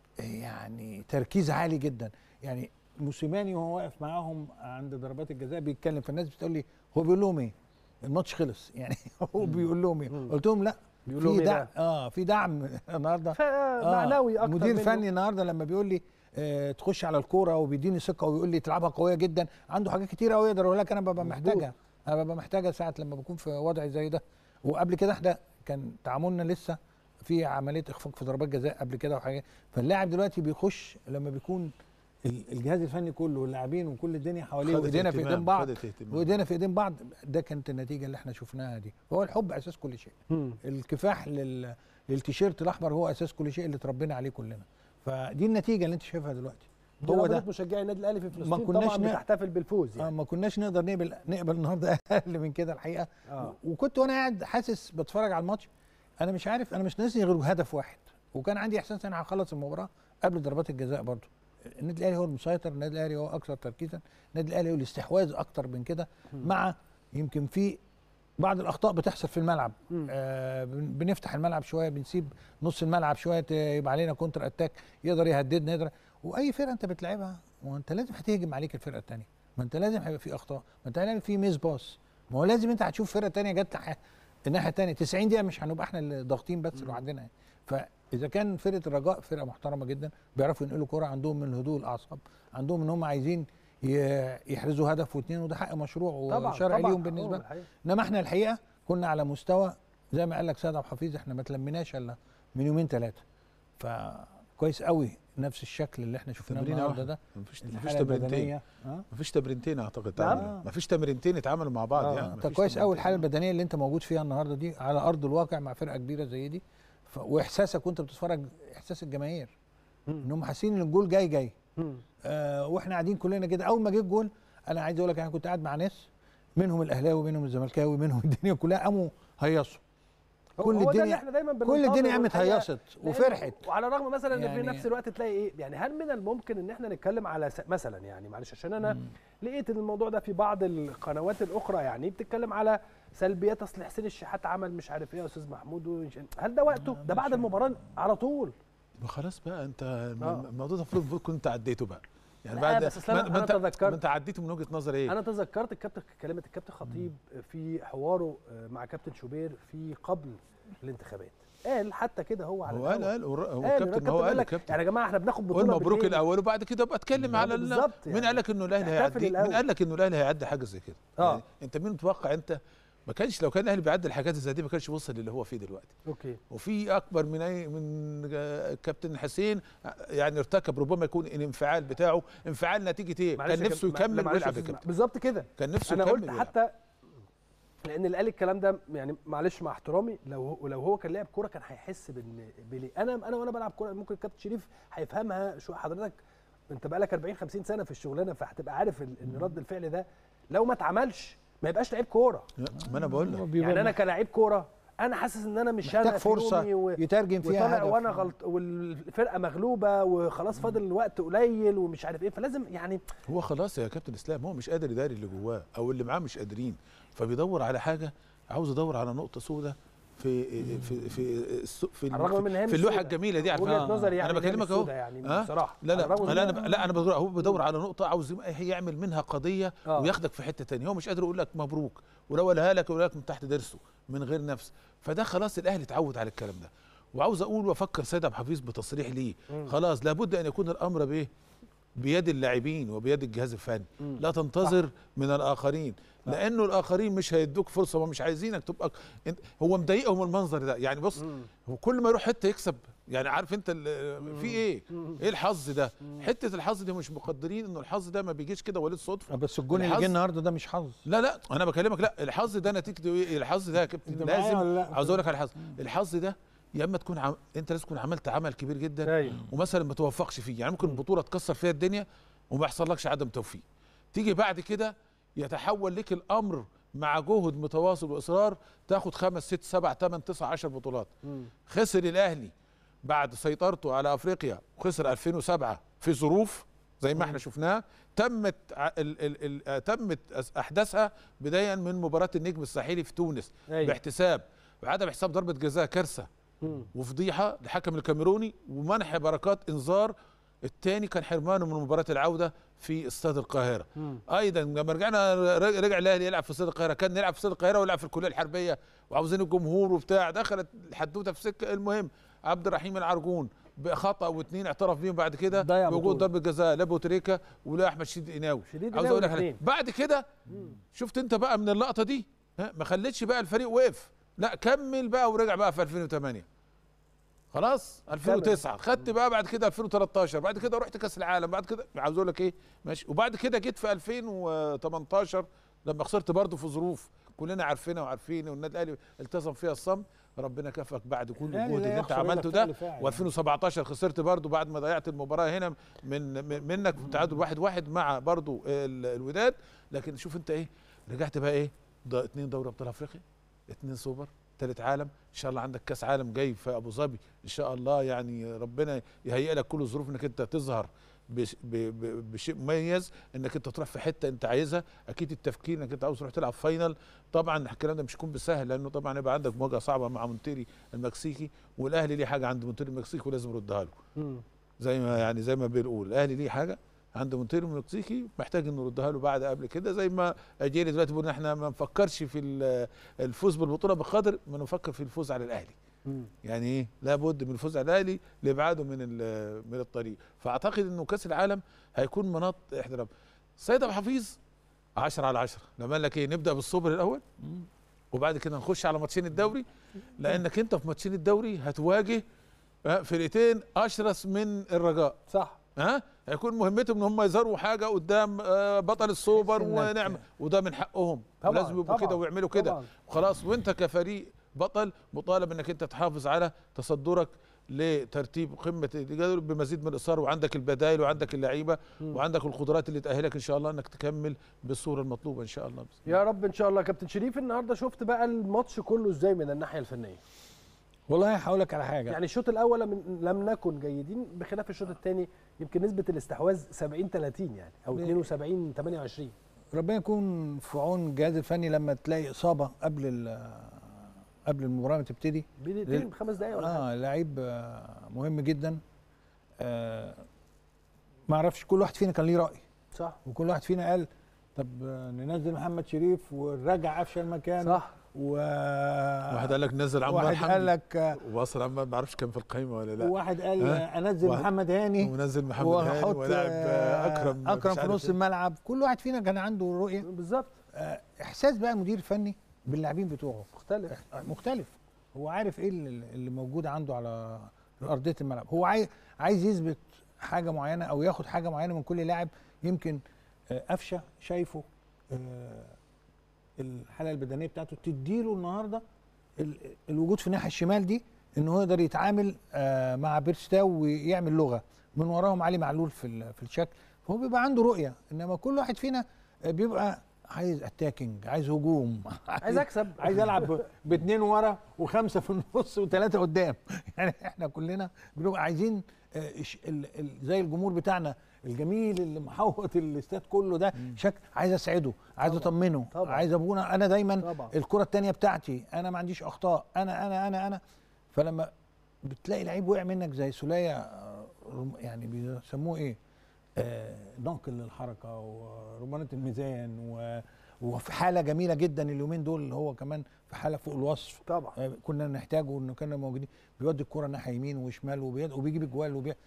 B: يعني تركيز عالي جدا يعني موسيماني وهو واقف معاهم عند ضربات الجزاء بيتكلم فالناس بتقول لي هو بيقول لهم ايه الماتش خلص يعني هو بيقول لهم ايه
A: مم.
B: قلت لهم لا
A: بيقول لهم
B: في
A: إيه
B: دعم
A: بقى؟
B: اه في دعم النهارده
A: معنوي اكتر
B: مدير
A: منه.
B: فني النهارده لما بيقول لي آه تخش على الكوره وبيديني ثقه ويقول لي تلعبها قويه جدا عنده حاجات كتير قوي يقدر يقول لك انا ببقى
A: مظبوط.
B: محتاجها انا ببقى محتاجها ساعه لما بكون في وضع زي ده وقبل كده احنا كان تعاملنا لسه في عمليه اخفاق في ضربات جزاء قبل كده وحاجات فاللاعب دلوقتي بيخش لما بيكون ال- الجهاز الفني كله واللاعبين وكل الدنيا حواليه
C: خدت
B: وايدينا في
C: اهتمام،
B: ايدين بعض
C: خدت اهتمام.
B: وايدينا في ايدين بعض ده كانت النتيجه اللي احنا شفناها دي فهو الحب اساس كل شيء
A: مم.
B: الكفاح لل... للتيشيرت الاحمر هو اساس كل شيء اللي اتربينا عليه كلنا فدي النتيجه اللي انت شايفها دلوقتي
A: دي
B: هو
A: نظرة
B: ده
A: مشجعي النادي الاهلي في فلسطين
B: كناش
A: طبعا
B: ن-
A: بتحتفل بالفوز
B: آه
A: يعني
B: ما كناش نقدر نقبل نقبل النهارده اقل من كده الحقيقه
A: آه.
B: وكنت وانا قاعد حاسس بتفرج على الماتش انا مش عارف انا مش ناسي غير هدف واحد وكان عندي احساس ان انا هخلص المباراه قبل ضربات الجزاء برضو النادي الاهلي هو المسيطر النادي الاهلي هو اكثر تركيزا النادي الاهلي هو الاستحواذ اكتر من كده مع يمكن في بعض الاخطاء بتحصل في الملعب
A: مم.
B: آه بن- بنفتح الملعب شويه بنسيب نص الملعب شويه ت- يبقى علينا كونتر اتاك يقدر يهددنا يقدر واي فرقه انت بتلعبها وانت لازم هتهجم عليك الفرقه الثانيه ما انت لازم هيبقى في اخطاء ما انت هيبقى في ميس باص ما هو لازم انت هتشوف فرقه ثانيه جت ناحية- الناحيه الثانيه 90 دقيقه مش هنبقى احنا اللي ضاغطين بس لوحدنا يعني فاذا كان فرقه الرجاء فرقه محترمه جدا بيعرفوا ينقلوا كره عندهم من الهدوء الاعصاب عندهم ان هم عايزين ي- يحرزوا هدف واثنين وده حق مشروع
A: طبعا
B: وشرعي
A: طبعا
B: ليهم بالنسبه
A: آه،
B: لهم
A: الحقيقة.
B: انما احنا الحقيقه كنا على مستوى زي ما قال لك سيد عبد الحفيظ احنا ما تلميناش الا من يومين ثلاثه فكويس قوي نفس الشكل اللي احنا شفناه
C: تمرينة
B: النهارده
C: واحدة.
B: ده
C: مفيش مفيش
B: الحاله
C: تمرينتين
B: البدنيه اه
C: مفيش تمرينتين اعتقد
A: نعم.
C: تعملوا مفيش تمرينتين اتعملوا مع بعض
A: آه.
C: يعني
B: انت
C: مفيش
B: كويس قوي
C: تمرينتين.
B: الحاله البدنيه اللي انت موجود فيها النهارده دي على ارض الواقع مع فرقه كبيره زي دي ف... واحساسك وانت بتتفرج احساس الجماهير
A: مم.
B: انهم حاسين ان الجول جاي جاي
A: مم.
B: آه واحنا قاعدين كلنا كده اول ما جه الجول انا عايز اقول لك انا كنت قاعد مع ناس منهم الاهلاوي منهم الزملكاوي منهم الدنيا كلها قاموا هيصوا كل
A: هو ده اللي
B: الدنيا
A: احنا دايما
B: كل
A: بننتظره
B: الدنيا قامت
A: الحقيقة.
B: هيصت
A: لأن-
B: وفرحت
A: وعلى الرغم مثلا ان في
B: يعني-
A: نفس الوقت تلاقي ايه يعني هل من الممكن ان احنا نتكلم على س... مثلا يعني معلش عشان انا لقيت ان الموضوع ده في بعض القنوات الاخرى يعني بتتكلم على سلبيات اصل حسين الشحات عمل مش عارف ايه يا استاذ محمود ومش- هل ده وقته ده بعد المباراه على طول
C: ما خلاص بقى انت
A: آه.
C: الموضوع ده المفروض كنت عديته بقى يعني
A: لا،
C: بعد
A: بس أصل أنا-
C: ما- ما
A: أنا
C: انت
A: تذكرت-
C: ما انت عديته من وجهه نظر ايه
A: انا تذكرت الكابتن كلمه الكابتن خطيب في حواره مع كابتن شوبير في قبل الانتخابات قال حتى كده هو على
C: هو قال
A: الهوا.
C: قال هو
A: قال
C: الكابتن هو
A: قال
C: قال
A: لك
C: الكابتن
A: يعني يا جماعه احنا بناخد
C: قول
A: بطوله
C: مبروك
A: بالليل.
C: الاول وبعد كده ابقى اتكلم
A: آه،
C: على ال-
A: بالظبط
C: مين
A: يعني.
C: قال لك انه الاهلي
A: احتفل
C: هيعدي
A: الأول.
C: مين قال لك انه الاهلي هيعدي حاجه زي كده
A: آه.
C: يعني انت مين متوقع انت ما كانش لو كان الاهلي بيعدل الحاجات زي دي ما كانش وصل للي هو فيه دلوقتي
A: اوكي
C: وفي اكبر من اي من آه، كابتن حسين آه، يعني ارتكب ربما يكون الانفعال بتاعه انفعال نتيجه ايه
A: معلش
C: كان
A: يا
C: نفسه
A: كابتن-
C: يكمل
A: معلش يا
C: ويلعب يا
A: أستاذ
C: كابتن
A: بالظبط كده
C: كان نفسه
A: انا
C: يكمل
A: قلت
C: ويلعب.
A: حتى لان اللي قال الكلام ده يعني معلش مع احترامي لو هو لو هو كان لاعب كوره كان هيحس بان بلي انا انا وانا بلعب كوره ممكن الكابتن شريف هيفهمها شو حضرتك انت بقالك 40 50 سنه في الشغلانه فهتبقى عارف ال- ان رد الفعل ده لو ما اتعملش ما يبقاش لعيب كوره
C: لا، ما انا بقول لك
A: يعني انا كلاعب كوره انا حاسس ان انا مش
B: محتاج
A: انا في
B: فرصه
A: يومي و...
B: يترجم فيها
A: وطالع
B: هدف.
A: وانا غلط والفرقه مغلوبه وخلاص فاضل الوقت قليل ومش عارف ايه فلازم يعني
C: هو خلاص يا كابتن اسلام هو مش قادر يداري اللي جواه او اللي معاه مش قادرين فبيدور على حاجه عاوز يدور على نقطه سوداء في في في الس- في
A: على الرغم من إن هي
C: في
A: مش
C: اللوحه
A: سودة.
C: الجميله دي على
A: وجهه
C: فكرة.
A: نظري يعني
C: انا
A: إن هي
C: بكلمك
A: مش
C: اهو
A: سودة يعني
C: ها؟
A: بصراحه
C: لا
A: على
C: لا
A: الرغم
C: لا
A: إن
C: انا
A: هي-
C: لا انا بدور هو بدور على نقطه عاوز يبقى يعمل منها قضيه
A: آه.
C: وياخدك في حته تانية هو مش قادر يقول لك مبروك ولو قالها لك يقول لك من تحت ضرسه من غير نفس فده خلاص الاهلي اتعود على الكلام ده وعاوز اقول وافكر سيد عبد الحفيظ بتصريح ليه
A: مم.
C: خلاص لابد ان يكون الامر بايه بيد اللاعبين وبيد الجهاز الفني
A: مم.
C: لا تنتظر من الاخرين لانه الاخرين مش هيدوك فرصه ومش عايزينك تبقى انت هو مضايقهم المنظر ده يعني بص
A: مم.
C: هو كل ما يروح حته يكسب يعني عارف انت ال- في ايه
A: مم.
C: ايه الحظ ده حته الحظ دي مش مقدرين انه الحظ ده ما بيجيش كده وليد صدفه
B: آه، بس الجون اللي
C: الحظ-
B: جه النهارده ده مش حظ
C: لا لا انا بكلمك لا الحظ ده نتيجته ايه الحظ ده يا كابتن
B: أنت معايا
C: لازم
B: ولا لا؟
C: عاوز اقول لك على الحظ الحظ ده يا اما تكون عم... انت لازم تكون عملت عمل كبير جدا
A: ايوه
C: ومثلا ما توفقش فيه يعني ممكن البطوله تكسر فيها الدنيا وما يحصلكش عدم توفيق تيجي بعد كده يتحول لك الامر مع جهد متواصل واصرار تاخد خمس ست سبع ثمان تسع عشر بطولات
A: مم.
C: خسر الاهلي بعد سيطرته على افريقيا وخسر 2007 في ظروف زي ما احنا شفناها تمت ع- ال ال ال تمت أس- احداثها بدايه من مباراه النجم الساحلي في تونس
A: أيوة.
C: باحتساب وعدم حساب ضربه جزاء كارثه
A: مم.
C: وفضيحه للحكم الكاميروني ومنح بركات انذار الثاني كان حرمانه من مباراه العوده في استاد القاهره
A: مم.
C: ايضا لما رجعنا رج- رجع الاهلي يلعب في استاد القاهره كان نلعب في استاد القاهره ويلعب في الكليه الحربيه وعاوزين الجمهور وبتاع دخلت الحدوته في سكه المهم عبد الرحيم العرجون بخطا واثنين اعترف بيهم بعد كده
A: ضيع
C: بوجود
A: بطولة.
C: ضربه جزاء لابو تريكا ولا احمد شديد قناوي
A: شديد
C: عاوز
A: قناوي
C: اقول لك على-
A: الاتنين.
C: بعد كده شفت انت بقى من اللقطه دي ها ما خلتش بقى الفريق وقف لا كمل بقى ورجع بقى في 2008 خلاص 2009 خدت بقى بعد كده 2013 بعد كده رحت كاس العالم بعد كده عاوز اقول لك ايه ماشي وبعد كده جيت في 2018 لما خسرت برضه في ظروف كلنا عارفينها وعارفين والنادي الاهلي التزم فيها الصمت ربنا كافئك بعد كل
B: الأهلي
C: الجهد
B: لا
C: اللي انت
B: يخسر إلا
C: عملته
B: بفعل
C: ده
B: فاعل.
C: و2017 خسرت برضه بعد ما ضيعت المباراه هنا من من- منك في تعادل واحد واحد مع برضه ال- الوداد لكن شوف انت ايه رجعت بقى ايه ده اتنين دوري ابطال افريقيا اتنين سوبر تالت عالم ان شاء الله عندك كاس عالم جاي في ابو ظبي ان شاء الله يعني ربنا يهيئ لك كل الظروف انك انت تظهر بش- ب- ب- بشيء مميز انك انت تروح في حته انت عايزها اكيد التفكير انك انت عاوز تروح تلعب فاينل طبعا الكلام ده مش هيكون بالسهل لانه طبعا يبقى عندك مواجهه صعبه مع مونتيري المكسيكي والاهلي ليه حاجه عند مونتيري المكسيكي ولازم يردها له
A: مم.
C: زي ما يعني زي ما بنقول الاهلي ليه حاجه عند مونتيرو المكسيكي محتاج انه يردها له بعد قبل كده زي ما اجيري دلوقتي بيقول إن احنا ما نفكرش في ال- الفوز بالبطوله بقدر ما نفكر في الفوز على الاهلي
A: مم.
C: يعني ايه لابد من الفوز على الاهلي لابعاده من ال- من الطريق فاعتقد انه كاس العالم هيكون مناط احترام سيد ابو حفيظ 10 على 10 لما قال لك ايه نبدا بالصبر الاول وبعد كده نخش على ماتشين الدوري لانك انت في ماتشين الدوري هتواجه آه، فرقتين اشرس من الرجاء
A: صح
C: ها هيكون مهمتهم ان هم يظهروا حاجه قدام آه، بطل السوبر
B: تحس إنك-
C: ونعمه وده من حقهم
A: طبعاً،
C: لازم يبقوا
A: طبعاً،
C: كده ويعملوا كده
A: طبعاً.
C: خلاص وانت كفريق بطل مطالب انك انت تحافظ على تصدرك لترتيب قمه الجدول بمزيد من الاصرار وعندك البدائل وعندك اللعيبه وعندك القدرات اللي تاهلك ان شاء الله انك تكمل بالصوره المطلوبه ان شاء الله بإذن الله.
A: يا رب ان شاء الله كابتن شريف النهارده شفت بقى الماتش كله ازاي من الناحيه الفنيه
B: والله هقول لك على حاجه
A: يعني الشوط الاول لم, لم نكن جيدين بخلاف الشوط الثاني يمكن نسبه الاستحواذ 70 30 يعني او 72 28
B: ربنا يكون في عون الجهاز الفني لما تلاقي اصابه قبل ال- قبل المباراه ما تبتدي
A: بدقيقتين
B: لل-
A: بخمس دقايق ولا حاجه
B: اه لعيب آه، مهم جدا آه ما اعرفش كل واحد فينا كان ليه راي
A: صح
B: وكل واحد فينا قال طب آه، ننزل محمد شريف ونرجع قفشه المكان
A: صح
B: و
C: واحد قال لك نزل عمار
B: واحد
C: حمدي
B: قال لك آه،
C: واصل عمار ما اعرفش كان في القائمه ولا لا
B: وواحد قال
C: ها؟
B: آه، انزل
C: واحد-
B: محمد هاني
C: ونزل محمد هاني
B: وهحط
C: ولاعب
B: آه،
C: اكرم مش
B: اكرم في
C: عارف
B: نص
C: إيه.
B: الملعب كل واحد فينا كان عنده رؤيه
A: بالظبط
B: آه، احساس بقى المدير الفني باللاعبين بتوعه
A: مختلف
B: مختلف هو عارف ايه اللي اللي موجود عنده على ارضيه الملعب هو عايز عايز يثبت حاجه معينه او ياخد حاجه معينه من كل لاعب يمكن آه، قفشه شايفه آه، الحاله البدنيه بتاعته تديله النهارده ال- الوجود في الناحيه الشمال دي ان هو يقدر يتعامل آه، مع بيرستاو ويعمل لغه من وراهم علي معلول في ال- في الشكل فهو بيبقى عنده رؤيه انما كل واحد فينا آه، بيبقى عايز اتاكينج عايز هجوم
A: عايز اكسب
B: عايز العب ب- باثنين ورا وخمسه في النص وثلاثه قدام يعني احنا كلنا بنبقى عايزين آه، إش- ال- ال- زي الجمهور بتاعنا الجميل اللي محوط الاستاد كله ده شكل عايز اسعده عايز
A: طبعاً،
B: اطمنه
A: طبعاً.
B: عايز ابونا انا دايما
A: طبعا
B: الكره الثانيه بتاعتي انا ما عنديش اخطاء انا انا انا انا فلما بتلاقي لعيب وقع منك زي سوليه آه، رم- يعني بيسموه ايه آه، ناقل للحركه ورمانه الميزان و وفي حاله جميله جدا اليومين دول اللي هو كمان في حاله فوق الوصف
A: طبعا
B: آه، كنا نحتاجه انه كنا موجودين بيودي الكره ناحيه يمين وشمال وبيد- وبيجيب اجوال وبي...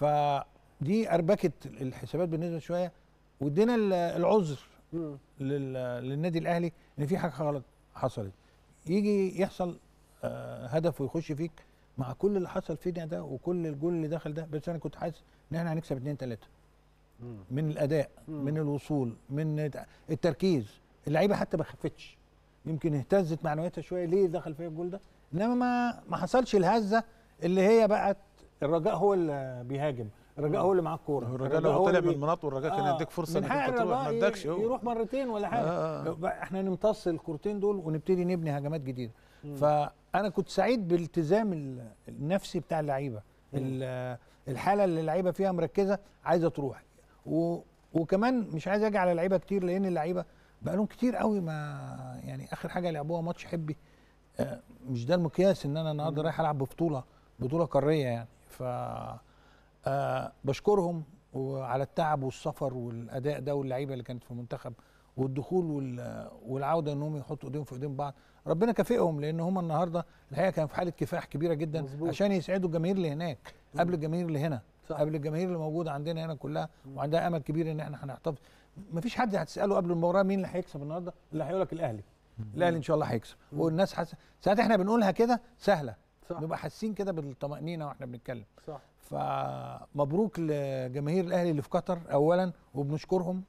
B: فدي اربكت الحسابات بالنسبه شويه وادينا ال- العذر
A: مم.
B: لل... للنادي الاهلي ان في حاجه غلط حصلت يجي يحصل آه، هدف ويخش فيك مع كل اللي حصل فينا ده وكل الجول اللي دخل ده بس انا كنت حاسس ان احنا هنكسب 2 3
A: مم.
B: من الاداء
A: مم.
B: من الوصول من التركيز اللعيبه حتى ما خفتش يمكن اهتزت معنوياتها شويه ليه دخل فيها الجول ده انما ما ما حصلش الهزه اللي هي بقت الرجاء هو اللي بيهاجم الرجاء هو اللي معاه الكوره
C: الرجاء لو طلع
B: اللي
C: من
B: بي-
C: المناط والرجاء كان
B: آه،
C: يديك فرصه
B: من
C: انك
B: حق
C: انت تروح ما
B: الرجاء
C: ادكش
B: ي-
C: هو
B: يروح مرتين ولا حاجه
C: آه، آه.
B: بقى احنا نمتص الكورتين دول ونبتدي نبني هجمات جديده
A: مم.
B: فانا كنت سعيد بالالتزام ال- النفسي بتاع اللعيبه ال- الحاله اللي اللعيبه فيها مركزه عايزه تروح و وكمان مش عايز اجي على لعيبه كتير لان اللعيبه بقى لهم كتير قوي ما يعني اخر حاجه لعبوها ماتش حبي آه، مش ده المقياس ان انا النهارده رايح العب ببطوله بطوله قاريه يعني ف آه بشكرهم وعلى التعب والسفر والاداء ده واللعيبه اللي كانت في المنتخب والدخول وال- والعوده انهم يحطوا ايديهم في ايدين بعض ربنا كافئهم لان هم النهارده الحقيقه كان في حاله كفاح كبيره جدا
A: مظبوط.
B: عشان يسعدوا الجماهير اللي هناك قبل الجماهير اللي هنا
A: صح.
B: قبل الجماهير اللي موجوده عندنا هنا كلها وعندها امل كبير ان احنا هنحتفظ مفيش حد هتساله قبل المباراه مين اللي هيكسب النهارده اللي هيقول لك الاهلي الاهلي ان شاء الله هيكسب والناس حاسه ساعات احنا بنقولها كده سهله
A: صح
B: نبقى حاسين كده بالطمانينه واحنا بنتكلم
A: صح
B: فمبروك لجماهير الاهلي اللي في قطر اولا وبنشكرهم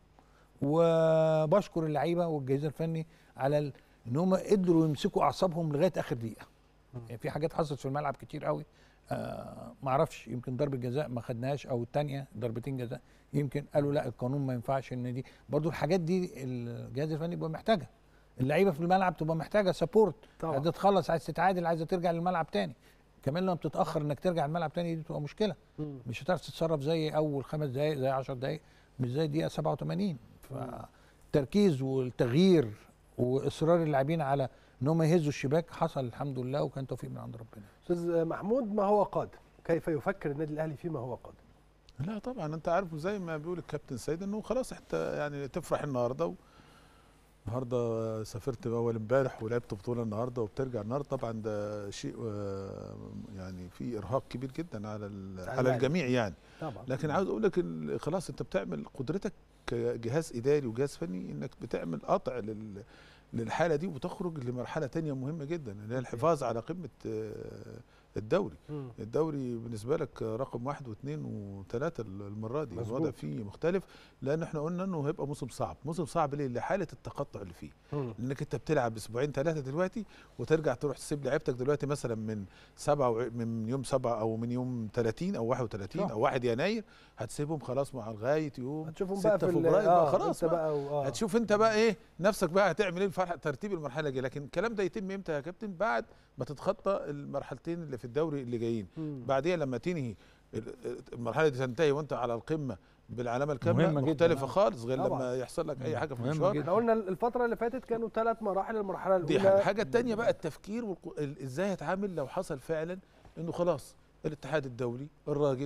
B: وبشكر اللعيبه والجهاز الفني على ال- ان هم قدروا يمسكوا اعصابهم لغايه اخر دقيقه يعني في حاجات حصلت في الملعب كتير قوي آه ما اعرفش يمكن ضربه جزاء ما خدناهاش او الثانيه ضربتين جزاء يمكن قالوا لا القانون ما ينفعش ان دي برضو الحاجات دي الجهاز الفني بيبقى محتاجها اللعيبه في الملعب تبقى محتاجه سبورت
A: طبعا
B: عايزه تخلص عايز تتعادل عايزه ترجع للملعب تاني كمان لما بتتاخر انك ترجع الملعب تاني دي بتبقى مشكله
A: مم.
B: مش هتعرف تتصرف زي اول خمس دقائق زي 10 دقائق مش زي الدقيقه 87 فالتركيز والتغيير واصرار اللاعبين على ان هم يهزوا الشباك حصل الحمد لله وكان توفيق من عند ربنا
A: استاذ محمود ما هو قادم كيف يفكر النادي الاهلي فيما هو قادم
C: لا طبعا انت عارف زي ما بيقول الكابتن سيد انه خلاص انت يعني تفرح النهارده و... النهارده سافرت اول امبارح ولعبت بطوله النهارده وبترجع النهارده طبعا ده شيء آه، يعني في ارهاق كبير جدا على ال-
A: على
C: على
A: اللاعب.
C: الجميع يعني
A: طبعا
C: لكن عاوز اقول لك ال- خلاص انت بتعمل قدرتك كجهاز اداري وجهاز فني انك بتعمل قطع لل للحاله دي وتخرج لمرحله تانية مهمه جدا اللي هي الحفاظ على قمه آه، الدوري
A: مم.
C: الدوري بالنسبه لك رقم واحد واثنين وثلاثه المره دي
A: مظبوط.
C: الوضع فيه مختلف لان احنا قلنا انه هيبقى موسم صعب موسم صعب ليه لحاله التقطع اللي فيه
A: مم.
C: لانك انت بتلعب اسبوعين ثلاثه دلوقتي وترجع تروح تسيب لعيبتك دلوقتي مثلا من سبعة وع- من يوم سبعة او من يوم 30 او 31
A: صح.
C: او 1 يناير هتسيبهم خلاص مع لغايه يوم
A: هتشوفهم
C: 6
A: بقى في ال-
C: فبراير
A: آه،
C: بقى خلاص
A: انت
C: بقى.
A: بقى و- آه.
C: هتشوف انت بقى ايه نفسك بقى هتعمل ايه الفرح ترتيب المرحله الجايه لكن الكلام ده يتم امتى يا كابتن بعد ما تتخطى المرحلتين اللي في الدوري اللي جايين
A: مم.
C: بعديها لما تنهي ال- المرحله دي تنتهي وانت على القمه بالعلامه الكامله
B: مهمة جداً،
C: مختلفه
B: آه.
C: خالص غير
A: طبعاً.
C: لما يحصل لك اي حاجه في
B: مهمة
C: المشوار
B: جداً.
A: احنا قلنا الفترة اللي فاتت كانوا ثلاث مراحل المرحلة
C: دي
A: الأولى
C: حاجه الحاجه الثانيه بقى التفكير والق... ال- ازاي هتعامل لو حصل فعلا انه خلاص الاتحاد الدولي الراجل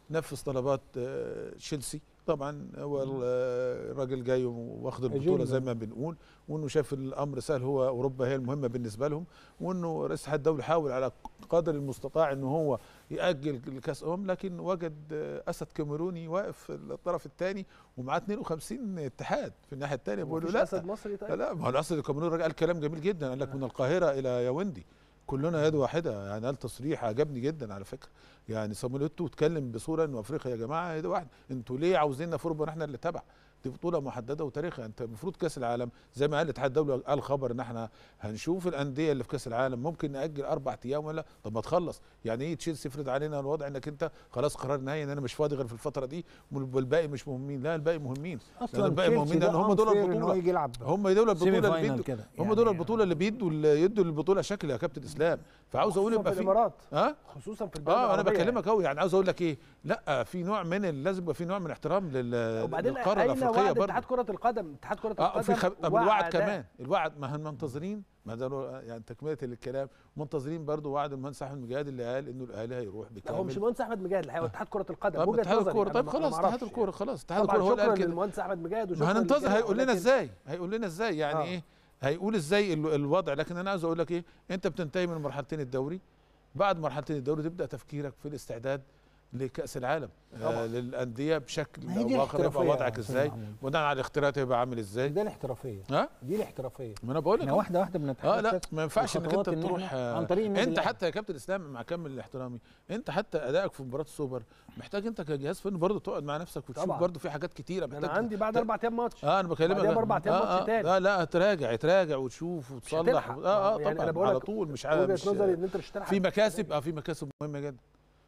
C: نفذ طلبات آه، تشيلسي طبعا هو ال- آه، الراجل جاي واخد البطوله
B: أجندة.
C: زي ما بنقول وانه شاف الامر سهل هو اوروبا هي المهمه بالنسبه لهم وانه رئيس الاتحاد الدولي حاول على قدر المستطاع انه هو ياجل الكاس امم لكن وجد آه، اسد كاميروني واقف في الطرف الثاني ومعاه 52 اتحاد في الناحيه الثانيه بيقول له
A: مفيش
C: لا
A: اسد مصري طيب
C: لا ما هو الاسد الكاميروني الراجل قال كلام جميل جدا قال لك من القاهره الى ياوندي كلنا يد واحده يعني قال تصريح عجبني جدا على فكره يعني صامويل ايتو اتكلم بصوره انه افريقيا يا جماعه يد واحده انتوا ليه عاوزيننا في اوروبا احنا اللي تبع دي بطوله محدده وتاريخها انت المفروض كاس العالم زي ما قال الاتحاد الدولي قال خبر ان احنا هنشوف الانديه اللي في كاس العالم ممكن ناجل اربع ايام ولا طب ما تخلص يعني ايه تشيلسي يفرض علينا الوضع انك انت خلاص قرار نهائي ان انا مش فاضي غير في الفتره دي والباقي مش مهمين لا الباقي مهمين
B: اصلا
C: الباقي
B: تشيلسي
C: مهمين
B: ده
C: لان هم دول
B: unfair إن هو
C: البطوله
B: يجي يلعب
C: هم دول
B: سيمي
C: البطوله اللي
B: فاينال
C: بيدوا
B: كده
C: هم
B: يعني
C: دول البطوله اللي بيدوا اللي يدوا البطوله شكل يا كابتن اسلام فعاوز اقول
A: خصوصاً
C: يبقى
A: في
C: في
A: الامارات
C: ها
A: خصوصا في البلاد
C: اه انا
A: العربية
C: بكلمك اهو يعني عاوز اقول لك ايه لا في نوع من ال- لازم يبقى في نوع من احترام لل-
A: وبعدين
C: للقاره
A: اين
C: الافريقيه
A: وعد
C: برضه
A: اتحاد كره القدم اتحاد كره القدم
C: اه في خب... طب الوعد
A: وعد-
C: كمان الوعد ما هم منتظرين ما ده يعني تكمله الكلام منتظرين برضه وعد المهندس احمد مجاهد اللي قال انه الاهلي هيروح
A: لا هو مش
C: بالكامل
A: المهندس احمد مجاهد الحقيقه هو اتحاد كره القدم
C: طب
A: وجهة
C: اتحاد
A: نظري،
C: الكوره
A: أنا
C: طيب
A: ما-
C: خلاص
A: ما
C: اتحاد
A: أعرفش
C: الكوره
A: يعني.
C: خلاص اتحاد
A: طبعا
C: الكوره هو اللي
A: شكرا
C: قال كده
A: للمهندس احمد مجاهد
C: ما
A: وشكرا
C: هننتظر
A: للجميع،
C: هيقول لنا
A: ولكن
C: ازاي هيقول لنا ازاي يعني
A: آه.
C: ايه هيقول ازاي ال- الوضع لكن انا عاوز اقول لك ايه انت بتنتهي من مرحلتين الدوري بعد مرحلتين الدوري تبدا تفكيرك في الاستعداد لكاس العالم
A: طبعا.
C: آه للانديه بشكل
B: ما هي
C: او
B: دي
C: باخر يبقى
B: الاحترافية
C: وضعك
B: يا أستاذ
C: ازاي
B: محمود.
C: بناء على الاختيارات هيبقى عامل ازاي
B: ده الاحترافيه
C: ها
B: دي الاحترافيه
C: ما انا بقول لك
B: احنا واحده واحده بنتحدث
C: اه لا ما ينفعش انك انت
B: الخطوات إن
C: تروح
B: إحنا
C: آه،
B: عن طريق النادي
C: انت
B: الأهلي.
C: حتى يا كابتن اسلام مع كامل احترامي انت حتى ادائك في مباراه السوبر محتاج انت كجهاز فني برضه تقعد مع نفسك وتشوف
A: طبعا.
C: برضه في حاجات كتيره
A: انا
C: محتاج
A: عندي بعد
C: ت-
A: اربع ايام ماتش
C: اه انا بكلمك
A: بعدها
C: آه،
A: بأربع أيام
C: آه،
A: ماتش
C: آه،
A: تاني.
C: لا لا تراجع تراجع وتشوف
A: مش
C: وتصلح
A: هتلحق.
C: اه اه
A: يعني
C: طبعا
A: أنا بقول
C: على
A: لك
C: طول مش عارف
A: وجهه
C: مش
A: نظري ان انت مش هتلحق
C: في مكاسب اه في مكاسب مهمه جدا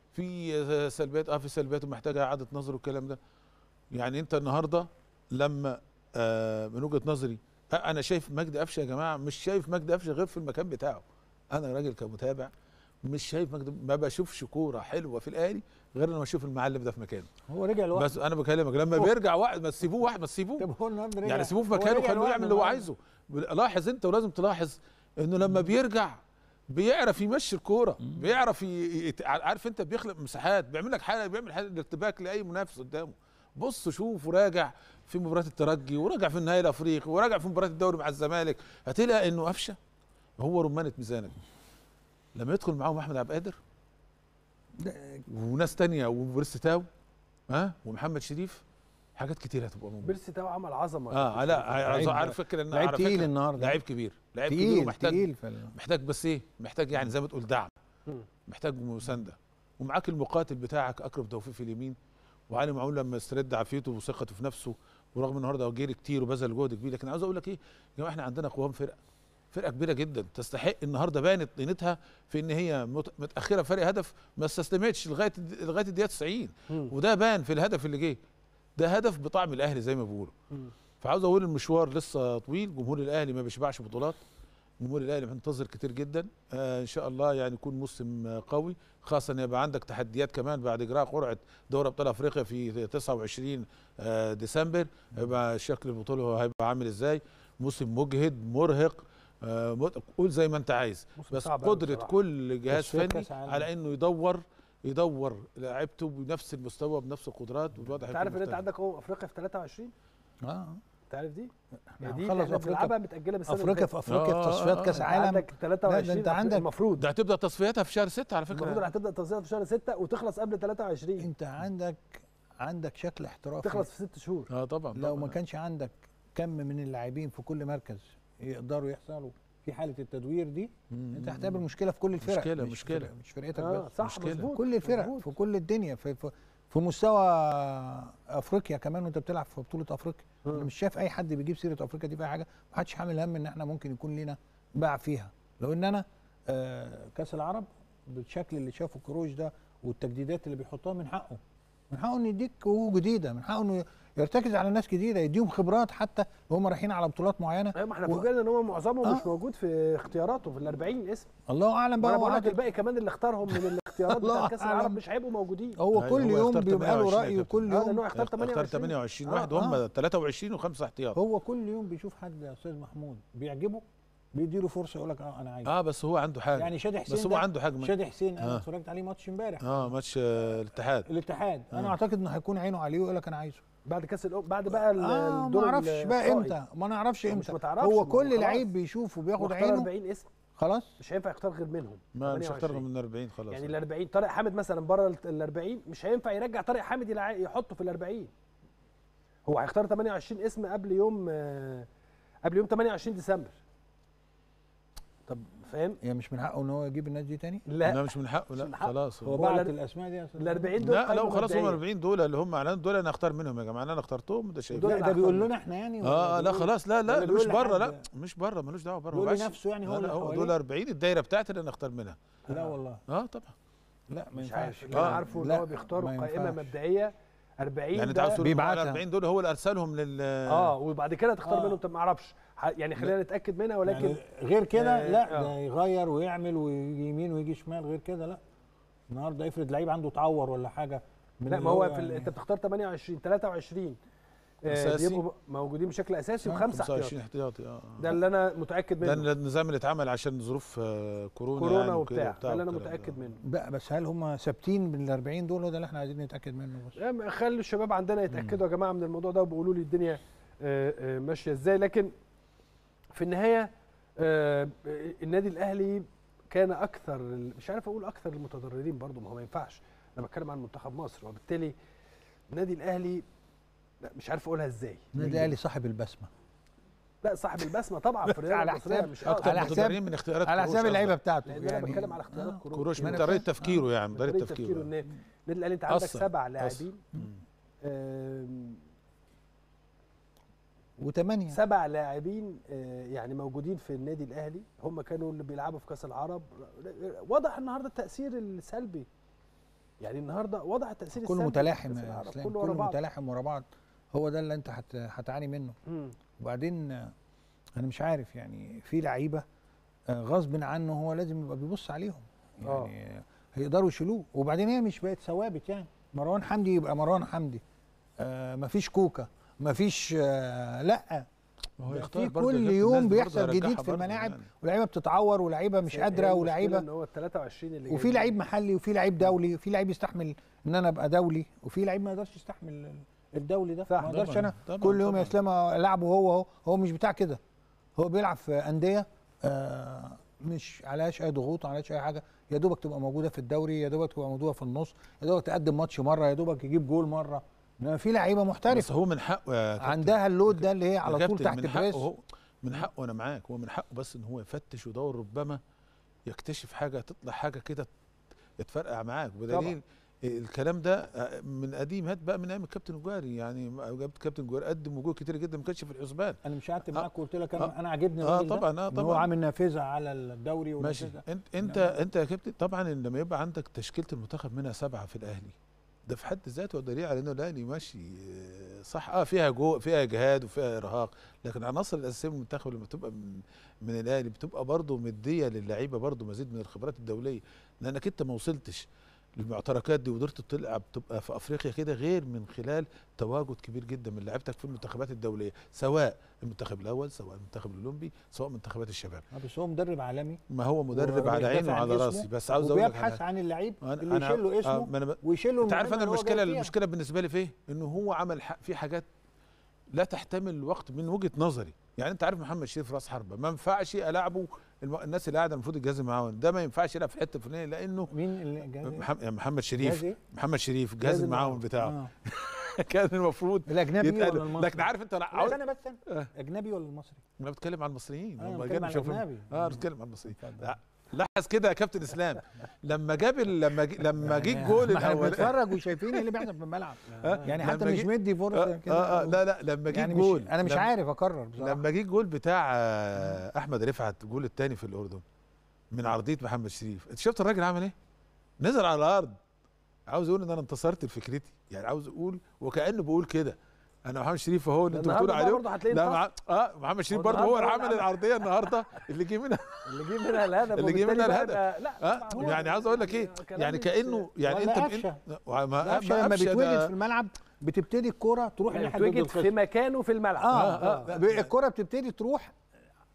C: في آه، سلبيات اه في سلبيات ومحتاجه اعاده نظر والكلام ده يعني انت النهارده لما آه من وجهه نظري آه انا شايف مجدي قفشه يا جماعه مش شايف مجدي قفشه غير في المكان بتاعه انا راجل كمتابع مش شايف مجدي ما بشوفش كوره حلوه في الاهلي غير لما اشوف المعلم ده في مكانه
B: هو رجع لوحده
C: بس انا بكلمك لما
B: هو-
C: بيرجع واحد ما تسيبوه واحد ما تسيبوه
B: طب هو النهارده رجع
C: يعني سيبوه في
B: هو
C: مكانه
B: رجع
C: خلوه
B: لوحده
C: يعمل اللي هو
B: النهاردة.
C: عايزه لاحظ انت ولازم تلاحظ انه لما بيرجع بيعرف يمشي الكوره بيعرف ي... يت- عارف انت بيخلق مساحات بيعمل لك حاله بيعمل حاله ارتباك لاي منافس قدامه بص شوف وراجع في مباراه الترجي وراجع في النهائي الافريقي وراجع في مباراه الدوري مع الزمالك هتلاقي انه قفشه هو رمانه ميزانك لما يدخل معاهم احمد عبد القادر وناس تانية وبريس تاو ها ومحمد شريف حاجات كتير هتبقى موجوده
A: بيرسي تاو عمل عظمه
C: اه لا
B: لعيب-
C: عارف فكره ان
B: لعيب
C: على
B: تقيل
C: فكرة
B: النهارده
C: لعيب كبير لعيب كبير
B: تقيل
C: ومحتاج
B: تقيل في ال-
C: محتاج بس ايه محتاج يعني زي ما تقول دعم
A: مم.
C: محتاج مسانده ومعاك المقاتل بتاعك اكرم توفيق في اليمين وعلي معون لما استرد عافيته وثقته في نفسه ورغم النهارده هو جري كتير وبذل جهد كبير لكن عاوز اقول لك ايه يا جماعه احنا عندنا قوام فرقه فرقه كبيره جدا تستحق النهارده بانت قيمتها في ان هي مت- متاخره فرق هدف ما استسلمتش لغايه لغايه الدقيقه 90
A: مم.
C: وده بان في الهدف اللي جه ده هدف بطعم الاهلي زي ما بيقولوا
A: مم.
C: فعاوز اقول المشوار لسه طويل جمهور الاهلي ما بيشبعش بطولات جمهور الاهلي منتظر كتير جدا آه ان شاء الله يعني يكون موسم آه، قوي خاصه ان يبقى عندك تحديات كمان بعد اجراء قرعه دوري ابطال افريقيا في 29 آه ديسمبر يبقى شكل البطوله هيبقى عامل ازاي موسم مجهد مرهق آه مت- قول زي ما انت عايز
A: موسم
C: بس
A: صعب أوي
C: قدره
A: بصراحة.
C: كل جهاز
B: تصفية
C: فني
B: كأس عالم.
C: على انه يدور يدور لعيبته بنفس المستوى بنفس القدرات والوضع
A: انت
C: هيكون
A: عارف ان انت
C: مختلف.
A: عندك امم افريقيا في 23
B: اه
A: انت عارف دي؟
B: احنا
A: يعني دي
B: هنخلص
A: احنا
B: افريقيا
A: بنلعبها متاجله بالسنه اللي
B: افريقيا
A: فاتت.
B: في افريقيا
C: آه،
B: في تصفيات
C: آه،
B: كاس
A: انت
B: عالم
A: عندك 23
B: انت عندك-
A: المفروض
C: ده هتبدا تصفياتها في شهر 6 على
A: المفروض
C: فكره
A: هتبدا تصفيات في شهر 6 وتخلص قبل 23
B: انت عندك عندك شكل احترافي
A: تخلص في 6 شهور
C: اه طبعا
B: لو
C: طبعاً.
B: ما كانش عندك كم من اللاعبين في كل مركز يقدروا يحصلوا في حاله التدوير دي
C: مم.
B: انت هتقابل مشكله في كل الفرق
C: مشكلة-
B: مش
C: مشكلة.
B: فرق- مش فرقتك
A: اه
B: بس
A: صح
C: مشكلة.
A: مظبوط
B: كل الفرق
A: مظبوط.
B: في كل الدنيا في في, في مستوى افريقيا كمان وانت بتلعب في بطوله افريقيا
A: مم.
B: انا مش شايف اي حد بيجيب سيره افريقيا دي في أي حاجه ما حدش حامل هم ان احنا ممكن يكون لينا باع فيها لو ان انا آه كاس العرب بالشكل اللي شافه كروش ده والتجديدات اللي بيحطها من حقه من حقه انه يديك وجوه جديده من حقه انه يرتكز على ناس جديده يديهم خبرات حتى وهم رايحين على بطولات معينه
A: ايوه ما احنا
B: و-
A: فوجئنا ان هو معظمهم
B: آه.
A: مش موجود في اختياراته في ال 40 اسم
B: الله اعلم بقى
A: وانا
B: هو
A: بقول لك
B: راجل-
A: الباقي كمان اللي اختارهم من الاختيارات
B: الله
A: بتاع كاس العالم
B: أعلم.
A: مش هيبقوا موجودين
B: هو
C: أيوة،
B: كل
C: هو
B: يوم
C: اختار
B: بيبقى له
C: 28 يا
B: راي
C: كابتن.
B: وكل
A: اه
B: يوم
A: لانه اختار
C: اختار
A: 28
C: 28
B: آه،
C: واحد
B: آه.
C: هم 23 وخمسه احتياط
B: هو كل يوم بيشوف حد يا استاذ محمود بيعجبه بيديله فرصه يقول لك اه انا عايز
C: اه بس هو عنده حاجه
B: يعني شادي حسين
C: بس هو
B: ده-
C: عنده حاجه
B: شادي حسين انا
C: آه.
B: اتفرجت عليه ماتش امبارح
C: اه ماتش آه، الاتحاد
B: الاتحاد انا
C: آه.
B: اعتقد انه هيكون عينه عليه ويقول لك انا عايزه
A: بعد كاس الأم بعد بقى ال-
B: اه
A: الدور
B: ما اعرفش بقى
A: الإقصائي.
B: امتى ما نعرفش
A: مش
B: امتى
A: ما تعرفش،
B: هو
A: ما هو
B: كل
A: خلاص.
B: لعيب بيشوفه بياخد
A: واختار
B: عينه
A: 40 اسم
B: خلاص
A: مش هينفع يختار غير منهم
C: ما مش
A: 28.
C: هختار من 40 خلاص
A: يعني ال 40 طارق حامد مثلا بره ال 40 مش هينفع يرجع طارق حامد يلع- يحطه في ال 40 هو هيختار 28 اسم قبل يوم آه، قبل يوم 28 ديسمبر طب فاهم؟
B: يعني مش من حقه ان هو يجيب الناس دي تاني
A: لا
C: لا مش من حقه
A: مش
C: لا
A: من حقه.
C: خلاص
B: هو
C: هو
B: بعت
A: الأر-
B: الاسماء دي يا أستاذ
A: ال 40 دول
C: لا لا
A: قايمة
C: خلاص هم
A: مبدئية.
C: 40 دول اللي هم اعلان دول انا اختار منهم يا جماعه انا اخترتهم ده شايف
A: دول
B: لا
A: اللي
B: ده بيقول
A: هختار.
B: لنا احنا يعني ولا
C: اه لا
B: بيقول-
C: خلاص لا لا
B: ولا
C: ده مش
B: بيقول
C: بره لا
B: لحد-
C: مش بره ملوش دعوه بره
B: بيقول
C: مباشر.
B: لنفسه يعني هو
C: لا
B: اللي
C: لا هو
B: حواليه؟
C: دول 40 الدايره بتاعتي اللي انا اختار منها
B: لا والله
C: اه طبعا
B: لا ما
A: مش
B: ينفعش
A: عارف اللي انا
C: آه.
A: عارفه ان
B: لا،
A: هو بيختاروا
B: ما
A: قائمه
B: ينفعش.
A: مبدئيه 40
C: يعني انت
A: ده
C: عاوز تقول ال
B: بيبعتها.
C: 40 دول هو اللي ارسلهم لل
A: اه وبعد كده تختار
B: آه.
A: منهم طب ما اعرفش ح- يعني خلينا نتاكد منها ولكن
B: يعني غير كده
A: آه،
B: لا
A: آه.
B: ده يغير ويعمل ويجي يمين ويجي شمال غير كده لا النهارده افرض لعيب عنده تعور ولا حاجه من
A: لا
B: اللي
A: ما هو في ال...
B: يعني-
A: انت بتختار 28 23 آه
C: أساسي.
A: بيبقوا موجودين بشكل اساسي
B: آه،
A: وخمسه احتياطي
C: 25 احتياطي اه
A: ده اللي انا متاكد
C: ده
A: منه
C: النظام اللي اتعمل عشان ظروف آه، كورونا
A: كورونا
C: يعني وكده
A: وبتاع ده اللي انا
C: والكلام ده.
A: متاكد منه
B: بقى بس هل هم ثابتين بال 40 دول هو ده اللي احنا عايزين نتاكد منه بس
A: يعني خلي الشباب عندنا يتاكدوا يا جماعه من الموضوع ده وبيقولوا لي الدنيا آه، آه، ماشيه ازاي لكن في النهايه آه، النادي الاهلي كان اكثر مش عارف اقول اكثر المتضررين برضه ما هو ما ينفعش انا بتكلم عن منتخب مصر وبالتالي النادي الاهلي لا مش عارف اقولها ازاي
B: النادي الاهلي صاحب البسمه
A: لا صاحب البسمه طبعا في الرياضه
B: على
A: المصريه
B: حساب-
A: مش
C: اكتر
B: على
A: أكتر
B: حساب-
C: متضررين من اختيارات
B: على
C: كروش
B: حساب اللعيبه
C: قصدك.
B: بتاعته
A: لان انا بتكلم على اختيارات
B: آه.
A: كروش
C: كروش
B: ما
C: من
B: أنا
C: طريقه
B: فاهم.
C: تفكيره
B: آه.
C: يعني طريقه
A: تفكيره
C: تفكيره
A: ان النادي الاهلي انت عندك
C: أثر.
A: سبع لاعبين
C: مم.
A: آم،
B: وثمانيه
A: سبع لاعبين آه، يعني موجودين في النادي الاهلي هم كانوا اللي بيلعبوا في كاس العرب واضح النهارده التاثير السلبي يعني النهارده واضح التاثير
B: كله
A: السلبي
B: متلاحم
A: في كأس
B: يا
A: العرب،
B: اسلام
A: كله ورا
B: كله
A: بعض
B: متلاحم ورا بعض هو ده اللي انت هت- هتعاني منه
A: مم.
B: وبعدين آه، انا مش عارف يعني في لعيبه آه، غصب عنه هو لازم يبقى بيبص عليهم
A: آه.
B: يعني آه، هيقدروا يشيلوه وبعدين هي مش بقت ثوابت يعني مروان حمدي يبقى مروان حمدي آه مفيش كوكا مفيش آه لا
C: ما هو
B: ده
C: يختار
B: في
C: برضه
B: كل
C: الناس
B: يوم
C: برضه
B: بيحصل
C: هيرجعها
B: جديد في
C: برضه
B: الملاعب
C: يعني.
B: ولاعيبه بتتعور ولاعيبه مش
A: بس هي
B: قادره
A: المشكلة
B: ولاعيبه
A: ان هو ال 23 اللي
B: وفي
A: جايين
B: لعيب محلي وفي لعيب دولي وفي لعيب يستحمل ان انا ابقى دولي وفي لعيب ما يقدرش يستحمل الدولي ده
A: صح.
B: ما اقدرش
C: طبعاً،
B: انا
C: طبعاً،
B: كل يوم يا
C: طبعاً.
B: اسلام العبه هو هو هو مش بتاع كده هو بيلعب في انديه آه مش عليهاش اي ضغوط عليهاش اي حاجه يا دوبك تبقى موجوده في الدوري يا دوبك تبقى موجوده في النص يا دوبك تقدم ماتش مره يا دوبك يجيب جول مره انما في لعيبه
C: بس
B: محترفه
C: هو من حقه يا كابتن
B: عندها اللود ده اللي هي
C: يا
B: على طول
C: كابتن
B: تحت
C: من حقه
B: بريس
C: هو من حقه انا معاك هو من حقه بس ان هو يفتش ويدور ربما يكتشف حاجه تطلع حاجه كده تفرقع معاك بدليل الكلام ده من قديم هات بقى من ايام الكابتن الجواري يعني جابت كابتن الجواري قدم وجوه كتير جدا ما كانش في الحسبان
B: انا مش قعدت
C: آه.
B: معاك وقلت لك
C: آه.
B: انا انا عاجبني
C: اه
B: الراجل ده،
C: طبعا اه
B: إن هو
C: طبعا
B: عامل نافذه على الدوري
C: ماشي
B: ونافذة-
C: انت انت
B: نعم.
C: انت يا كابتن طبعا لما يبقى عندك تشكيله المنتخب منها سبعه في الاهلي ده في حد ذاته دليل على انه الاهلي ماشي آه، صح اه فيها جو فيها اجهاد وفيها ارهاق لكن العناصر الاساسيه من المنتخب لما تبقى من من الاهلي بتبقى برضه مديه للعيبه برضه مزيد من الخبرات الدوليه لانك انت ما وصلتش للمعتركات دي وقدرت تلعب تبقى في افريقيا كده غير من خلال تواجد كبير جدا من لعيبتك في المنتخبات الدوليه سواء المنتخب الاول سواء المنتخب الاولمبي سواء منتخبات الشباب
B: آه، بس هو مدرب عالمي
C: ما هو مدرب على
B: وبيدافع
C: عينه
B: عن
C: وعلى
B: اسمه
C: راسي بس عاوز اقول لك
B: وبيبحث
C: حاجة.
B: عن اللعيب
C: أنا-
B: اللي
C: أنا-
B: يشيل له
C: آه،
B: اسمه
C: ما أنا ب-
B: ويشيل له
C: انت عارف انا
B: المهمة اللي هو
C: المشكله
B: جاي فيها.
C: المشكله بالنسبه لي في ايه؟ انه هو عمل ح- في حاجات لا تحتمل الوقت من وجهه نظري يعني انت عارف محمد شريف راس حربه ما ينفعش العبه الم- الناس اللي قاعده المفروض الجهاز المعاون ده ما ينفعش يلعب في حته فلانيه لانه
B: مين اللي جاي
C: محم- يعني محمد شريف
B: جاز إيه؟
C: محمد شريف
A: جهاز
C: الجهاز المعاون بتاعه
B: آه.
C: كان المفروض
B: الاجنبي ولا
C: يتقال
B: المصري
C: لكن عارف انت لا
B: لا
C: عاوز
B: استنى بس استنى.
C: آه.
B: اجنبي ولا المصري
C: انا بتكلم عن المصريين
B: انا
C: هم
B: بتكلم
C: جايين
B: على
C: يشوفوا-
B: الاجنبي
C: اه بتكلم عن المصريين
B: اتفضل.
C: لا، لاحظ كده يا كابتن اسلام لما جاب ال- لما جي لما جه
B: يعني
C: الجول
B: ما احنا
C: الاول
B: بنتفرج وشايفين اللي بيحصل في الملعب
C: آه،
B: يعني
C: لما
B: حتى مش
C: جه-
B: مدي فرصه
C: آه,
B: كده
C: آه, آه لا لا لما جه
B: يعني
C: الجول
B: مش انا مش
C: لما-
B: عارف اقرر بصراحه
C: لما جه الجول بتاع آه، احمد رفعت الجول الثاني في الاردن من عرضيه محمد شريف انت شفت الراجل عمل ايه نزل على الارض عاوز يقول ان انا انتصرت لفكرتي يعني عاوز اقول وكانه بيقول كده انا محمد شريف اهو اللي انتوا
A: النهارده
C: بتقولوا
A: بقى
C: عليه
A: برضه هتلاقيه
C: لا
A: انتصر.
C: مع... اه محمد شريف
A: هو
C: برضه هو اللي
A: النهاردة هو
C: عامل
A: اللي
C: العرضيه النهارده اللي جه منها
A: اللي جه منها الهدف
C: اللي جه
A: وبالتالي
C: منها
A: بقى
C: الهدف.
A: يبقى- لا
C: اه
A: طبعاً هو
C: يعني عاوز اقول لك ايه
A: كلام
C: يعني
A: مش-
C: كانه يعني
B: ولا
C: انت
B: قفشة.
C: ما
B: ما قفشه لما
C: قفشة
B: بيتولد
C: ده-
B: في الملعب بتبتدي الكوره تروح
A: يعني
B: ناحيه ضد
A: اتوجد في
B: الخصم
A: مكانه في الملعب
B: اه,
C: آه،
B: آه.
C: آه.
B: ب- الكوره بتبتدي تروح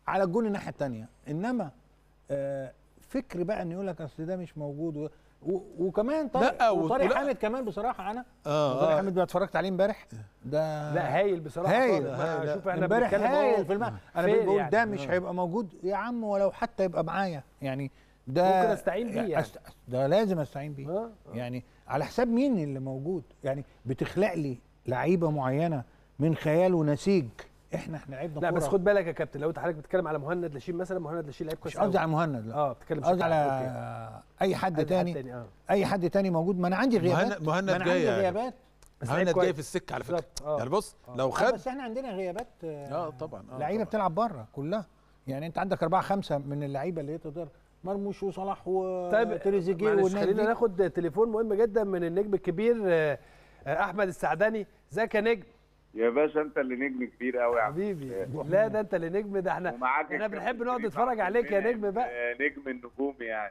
B: على الجون الناحيه الثانيه انما آه فكر بقى ان يقول لك اصل ده مش موجود و... و... وكمان طارق
C: لا، و-
B: وطارق
C: ولا-
B: حامد كمان بصراحه انا
C: اه
B: طارق
C: آه.
B: حامد بقى اتفرجت عليه امبارح ده
A: لا هايل بصراحه
B: هايل،
A: طارق. ما
C: هايل.
A: شوف احنا
B: امبارح
A: بنتكلم
B: هايل
A: أهو
B: في الملعب انا
A: فين
B: بقول
A: يعني؟
B: ده مش هيبقى موجود يا عم ولو حتى يبقى معايا يعني ده
A: ممكن أستعين بيه يعني.
B: أست... ده لازم استعين بيه
A: آه.
B: يعني على حساب مين اللي موجود يعني بتخلق لي لعيبه معينه من خيال ونسيج احنا احنا لعبنا
A: لا بس
B: كرة.
A: خد بالك يا كابتن لو انت حضرتك بتتكلم على مهند لاشين مثلا مهند لاشين لعيب
B: مش
A: كويس
B: قصدي
A: أوي.
B: على مهند لا
A: اه بتتكلم
B: قصدي
A: بشكل
B: على
A: عام.
B: اي حد
A: أوكي.
B: تاني
A: تاني اه
B: اي حد تاني موجود ما انا عندي غيابات
C: مهند- مهند
B: ما انا
C: جاي
B: عندي
C: يعني.
B: غيابات
A: بس لعيب
C: مهند جاي
A: كويس.
C: في السكه على فكره
A: بالظبط، آه.
C: يعني بص لو
B: آه،
C: خد
B: بس احنا عندنا غيابات آه
C: اه طبعا آه
B: لعيبه
C: طبعاً.
B: بتلعب بره كلها يعني انت عندك اربعه خمسه من اللعيبه اللي هي تقدر مرموش وصلاح وتريزيجيه
A: معلش
B: والناس
A: خلينا
B: دي
A: ناخد تليفون مهم جدا من النجم الكبير آه، آه، احمد السعداني ازيك يا نجم
E: يا باشا انت اللي نجم كبير قوي يا عم
A: حبيبي لا ده انت اللي نجم ده احنا
E: ومعاك
A: احنا
E: الكابتن
A: بنحب نقعد
E: شريف
A: نتفرج
E: عبد
A: عليك يا
E: المنعم،
A: نجم بقى
E: آه، نجم النجوم يعني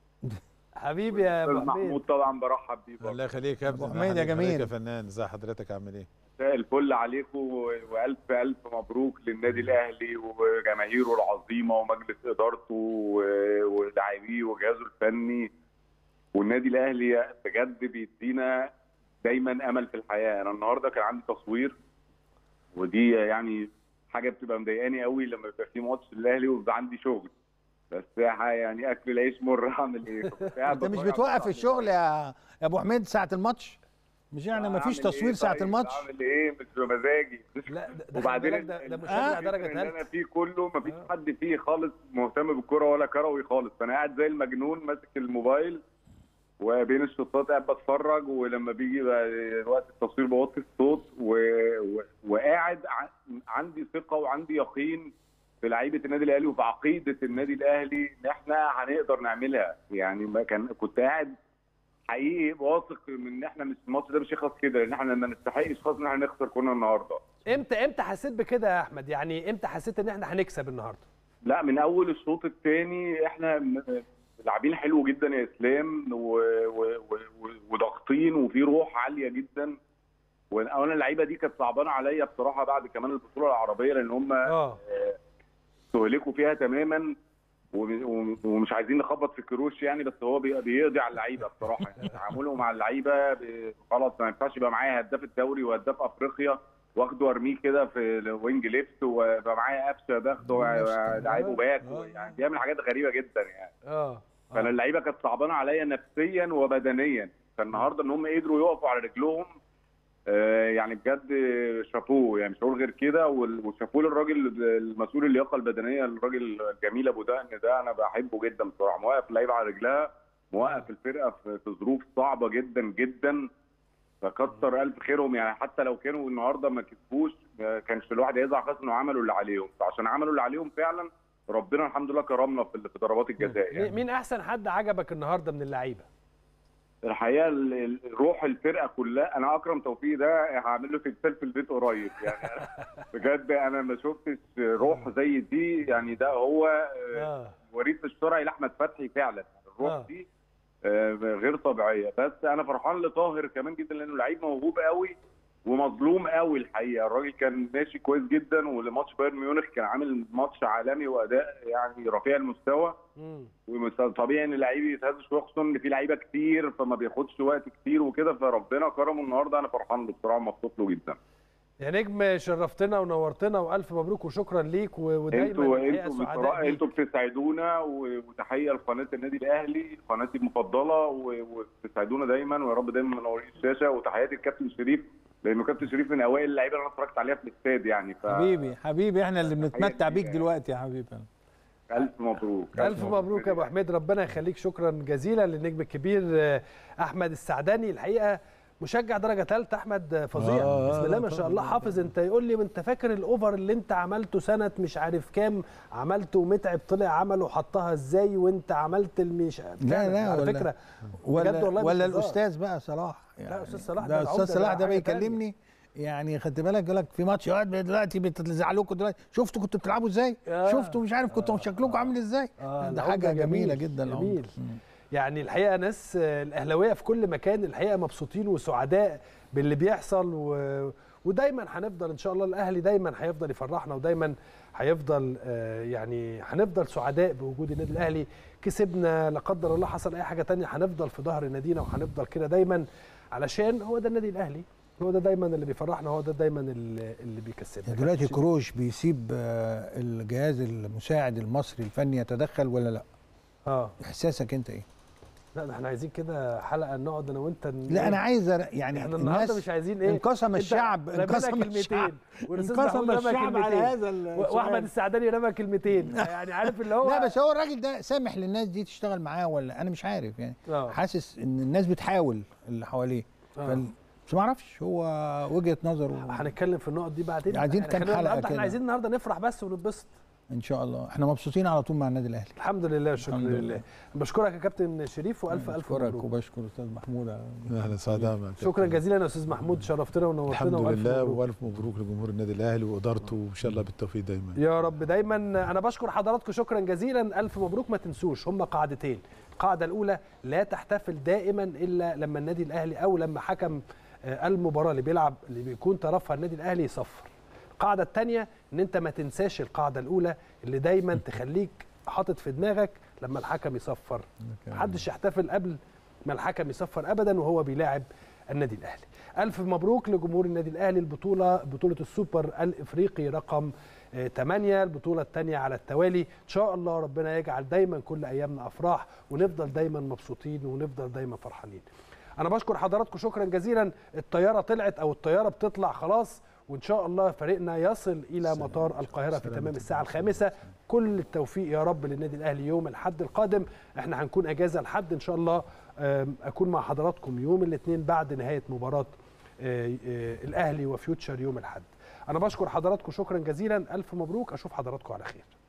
A: حبيبي يا ابو
E: استاذ محمود
A: حميد
E: طبعا برحب بيه برضه.
C: الله يخليك يا ابني
B: أبو حميد يا جميل.
C: يا فنان ازي حضرتك عامل ايه
E: مساء الفل عليكم و- والف الف مبروك للنادي الاهلي وجماهيره العظيمه ومجلس ادارته و- ولاعبيه وجهازه الفني والنادي الاهلي بجد بيدينا دايما امل في الحياه انا النهارده كان عندي تصوير ودي يعني حاجه بتبقى مضايقاني قوي لما يبقى في ماتش للاهلي ويبقى عندي شغل بس يعني اكل العيش مر اعمل ايه فكنت قاعد
B: انت مش
E: بتفرج على
B: بتوقف
E: الماتش.
B: الشغل يا يا ابو حميد ساعه الماتش مش يعني ما فيش
E: أعمل
B: تصوير
E: إيه
B: ساعه
E: طيب؟
B: الماتش
E: اعمل ايه مش بمزاجي
A: لا ده- ده
E: وبعدين
A: خلي بالك ده ده
E: ال-
A: مشجع
B: آه.
A: درجه
E: اللي انا
A: ثالثه
E: فيه كله مفيش
A: آه.
E: حد فيه خالص مهتم بالكرة ولا كروي خالص فانا قاعد زي المجنون ماسك الموبايل وبين الشوطات قاعد بتفرج ولما بيجي بقى وقت التصوير بوطي الصوت و... و... وقاعد ع... عندي ثقه وعندي يقين في لعيبه النادي الاهلي وفي عقيده النادي الاهلي ان احنا هنقدر نعملها يعني ما كان كنت قاعد حقيقي واثق من ان احنا مش الماتش ده مش هيخلص كده لان احنا ما نستحقش خالص ان احنا نخسر كنا النهارده
A: امتى امتى حسيت بكده يا احمد يعني امتى حسيت ان احنا هنكسب النهارده
E: لا من اول الشوط الثاني احنا م- لاعبين حلو جدا يا اسلام و- و- و- و- وضاغطين وفي روح عاليه جدا وانا اللعيبه دي كانت صعبانه عليا بصراحه بعد كمان البطوله العربيه لان هم
A: اه
E: استهلكوا فيها تماما وم- وم- ومش عايزين نخبط في الكروش يعني بس هو بي- بيقضي على اللعيبه بصراحه يعني تعامله مع اللعيبه ب- خلاص ما ينفعش يبقى معايا هداف الدوري وهداف افريقيا واخده ارميه كده في الوينج ليفت ويبقى معايا قفشه باخده لعيبه باك يعني بيعمل حاجات غريبه جدا يعني
A: اه
E: فانا اللعيبه كانت صعبانه عليا نفسيا وبدنيا فالنهارده ان هم قدروا يقفوا على رجلهم آه، يعني بجد شابوه يعني مش هقول غير كده وال- وشابوه للراجل المسؤول اللياقه البدنيه الراجل الجميل ابو دقن ده انا بحبه جدا بصراحه موقف اللعيبه على رجلها موقف الفرقه في في ظروف صعبه جدا جدا فكتر الف خيرهم يعني حتى لو كانوا النهارده ما كسبوش ما كانش الواحد هيزعل خالص انه عملوا اللي عليهم فعشان عملوا اللي عليهم فعلا ربنا الحمد لله كرمنا في في ضربات الجزاء يعني.
A: مين- مين احسن حد عجبك النهارده من اللعيبه
E: الحقيقه ال- ال- روح الفرقه كلها انا اكرم توفيق ده هعمل له تمثال في البيت قريب يعني أنا بجد انا ما شفتش روح زي دي يعني ده هو آه،
A: اه
E: وريث الشرعي لاحمد فتحي فعلا الروح
A: آه.
E: دي آه، غير طبيعيه بس انا فرحان لطاهر كمان جدا لانه لعيب موهوب قوي ومظلوم قوي الحقيقه الراجل كان ماشي كويس جدا ولماتش بايرن ميونخ كان عامل ماتش عالمي واداء يعني رفيع المستوى
A: مم.
E: وطبيعي ان اللعيب يتهز شويه خصوصا ان في لعيبه كتير فما بياخدش وقت كتير وكده فربنا كرمه النهارده انا فرحان له بصراحه مبسوط له جدا
A: يا نجم شرفتنا ونورتنا والف مبروك وشكرا ليك و- ودايما
E: انتوا
A: الحقيقة
E: انتوا
A: سعداء
E: بصراحه
A: بيك.
E: انتوا بتسعدونا و- وتحيه لقناه النادي الاهلي قناتي المفضله و- وبتسعدونا دايما ويا رب دايما منورين الشاشه وتحياتي للكابتن شريف لانه كابتن شريف من اوائل اللعيبه اللي انا اتفرجت عليها في الاستاد يعني ف
B: حبيبي حبيبي احنا اللي بنتمتع بيك
E: كبيرة.
B: دلوقتي يا حبيبي
E: الف مبروك
A: الف مبروك يا ابو حميد ربنا يخليك شكرا جزيلا للنجم الكبير آه، احمد السعداني الحقيقه مشجع درجه ثالثه احمد آه، فظيع
B: آه،
A: بسم الله
B: آه،
A: ما شاء
B: طبعاً،
A: الله حافظ انت يقول لي انت فاكر الاوفر اللي انت عملته سنه مش عارف كام عملته ومتعب طلع عمله حطها ازاي وانت عملت المش
B: لا لا
A: على
B: ولا
A: فكره
B: ولا
A: بجد والله مش
B: ولا
A: هزار.
B: الاستاذ بقى صلاح
A: لا، أستاذ صلاح ده
B: ده
A: العودة
B: الاستاذ
A: ده
B: صلاح ده
A: حاجة تانية.
B: بيكلمني يعني خدت بالك يقول لك في ماتش يقعد دلوقتي بتزعلوكوا دلوقتي شفتوا كنتوا بتلعبوا ازاي
A: آه.
B: شفتوا مش عارف كنتوا شكلكم عامل ازاي
A: آه،
B: ده
A: العودة
B: حاجه جميله
A: جميل،
B: جدا العودة.
A: جميل.
B: مم.
A: يعني الحقيقه ناس آه، الاهلاويه في كل مكان الحقيقه مبسوطين وسعداء باللي بيحصل و... ودايما هنفضل ان شاء الله الاهلي دايما هيفضل يفرحنا ودايما هيفضل آه، يعني هنفضل سعداء بوجود النادي الاهلي كسبنا لا قدر الله حصل اي حاجه تانية هنفضل في ظهر نادينا وهنفضل كده دايما علشان هو ده النادي الاهلي هو ده دايما اللي بيفرحنا هو ده دايما اللي, اللي بيكسبنا
B: يعني دلوقتي كروش بيسيب آه، الجهاز المساعد المصري الفني يتدخل ولا لا
A: اه
B: احساسك انت ايه
A: لا ده احنا عايزين كده حلقه نقعد انا وانت ن-
B: لا انا عايز أر- يعني
A: احنا النهارده
B: الناس
A: مش عايزين ايه
B: انقسم
A: أنت
B: الشعب
A: رمينا
B: انقسم
A: كلمتين
B: الشعب
A: والأستاذ
B: انقسم
A: محمود رمى
B: الشعب على
A: كلمتين.
B: هذا
A: و- واحمد
B: السؤال.
A: السعداني رمى كلمتين يعني عارف اللي هو
B: لا بس هو الراجل ده سامح للناس دي تشتغل معاه ولا انا مش عارف يعني
A: اه
B: حاسس ان الناس بتحاول اللي حواليه
A: آه.
B: فال... بس ما اعرفش هو وجهه نظره
A: هنتكلم في النقط دي بعدين
B: عايزين
A: يعني
B: كام
A: خلينا
B: حلقة
A: النهاردة
B: كده.
A: احنا عايزين النهارده نفرح بس ونتبسط
B: ان شاء الله احنا مبسوطين على طول مع النادي الاهلي
A: الحمد لله والشكر
B: الحمد
A: لله.
B: لله.
A: بشكرك يا كابتن شريف والف الف
B: بشكرك
A: مبروك
B: وبشكر استاذ محمود
C: اهلا سعداء معك
A: شكرا جزيلا يا استاذ محمود شرفتنا ونورتنا
C: الحمد
A: والف
C: لله
A: مبروك.
C: والف مبروك لجمهور النادي الاهلي وادارته وان شاء الله بالتوفيق دايما
A: يا رب دايما انا بشكر حضراتكم شكرا جزيلا الف مبروك ما تنسوش هم قاعدتين القاعده الاولى لا تحتفل دائما الا لما النادي الاهلي او لما حكم آه، المباراه اللي بيلعب اللي بيكون طرفها النادي الاهلي يصفر القاعده الثانيه ان انت ما تنساش القاعده الاولى اللي دايما تخليك حاطط في دماغك لما الحكم يصفر محدش يحتفل قبل ما الحكم يصفر ابدا وهو بيلاعب النادي الاهلي الف مبروك لجمهور النادي الاهلي البطوله بطوله السوبر الافريقي رقم 8 البطوله الثانيه على التوالي ان شاء الله ربنا يجعل دايما كل ايامنا افراح ونفضل دايما مبسوطين ونفضل دايما فرحانين انا بشكر حضراتكم شكرا جزيلا الطياره طلعت او الطياره بتطلع خلاص وان شاء الله فريقنا يصل الى مطار القاهره في تمام الساعه الخامسه كل التوفيق يا رب للنادي الاهلي يوم الاحد القادم احنا هنكون اجازه الحد ان شاء الله آم، اكون مع حضراتكم يوم الاثنين بعد نهايه مباراه آه، آه، الاهلي وفيوتشر يوم الاحد انا بشكر حضراتكم شكرا جزيلا الف مبروك اشوف حضراتكم على خير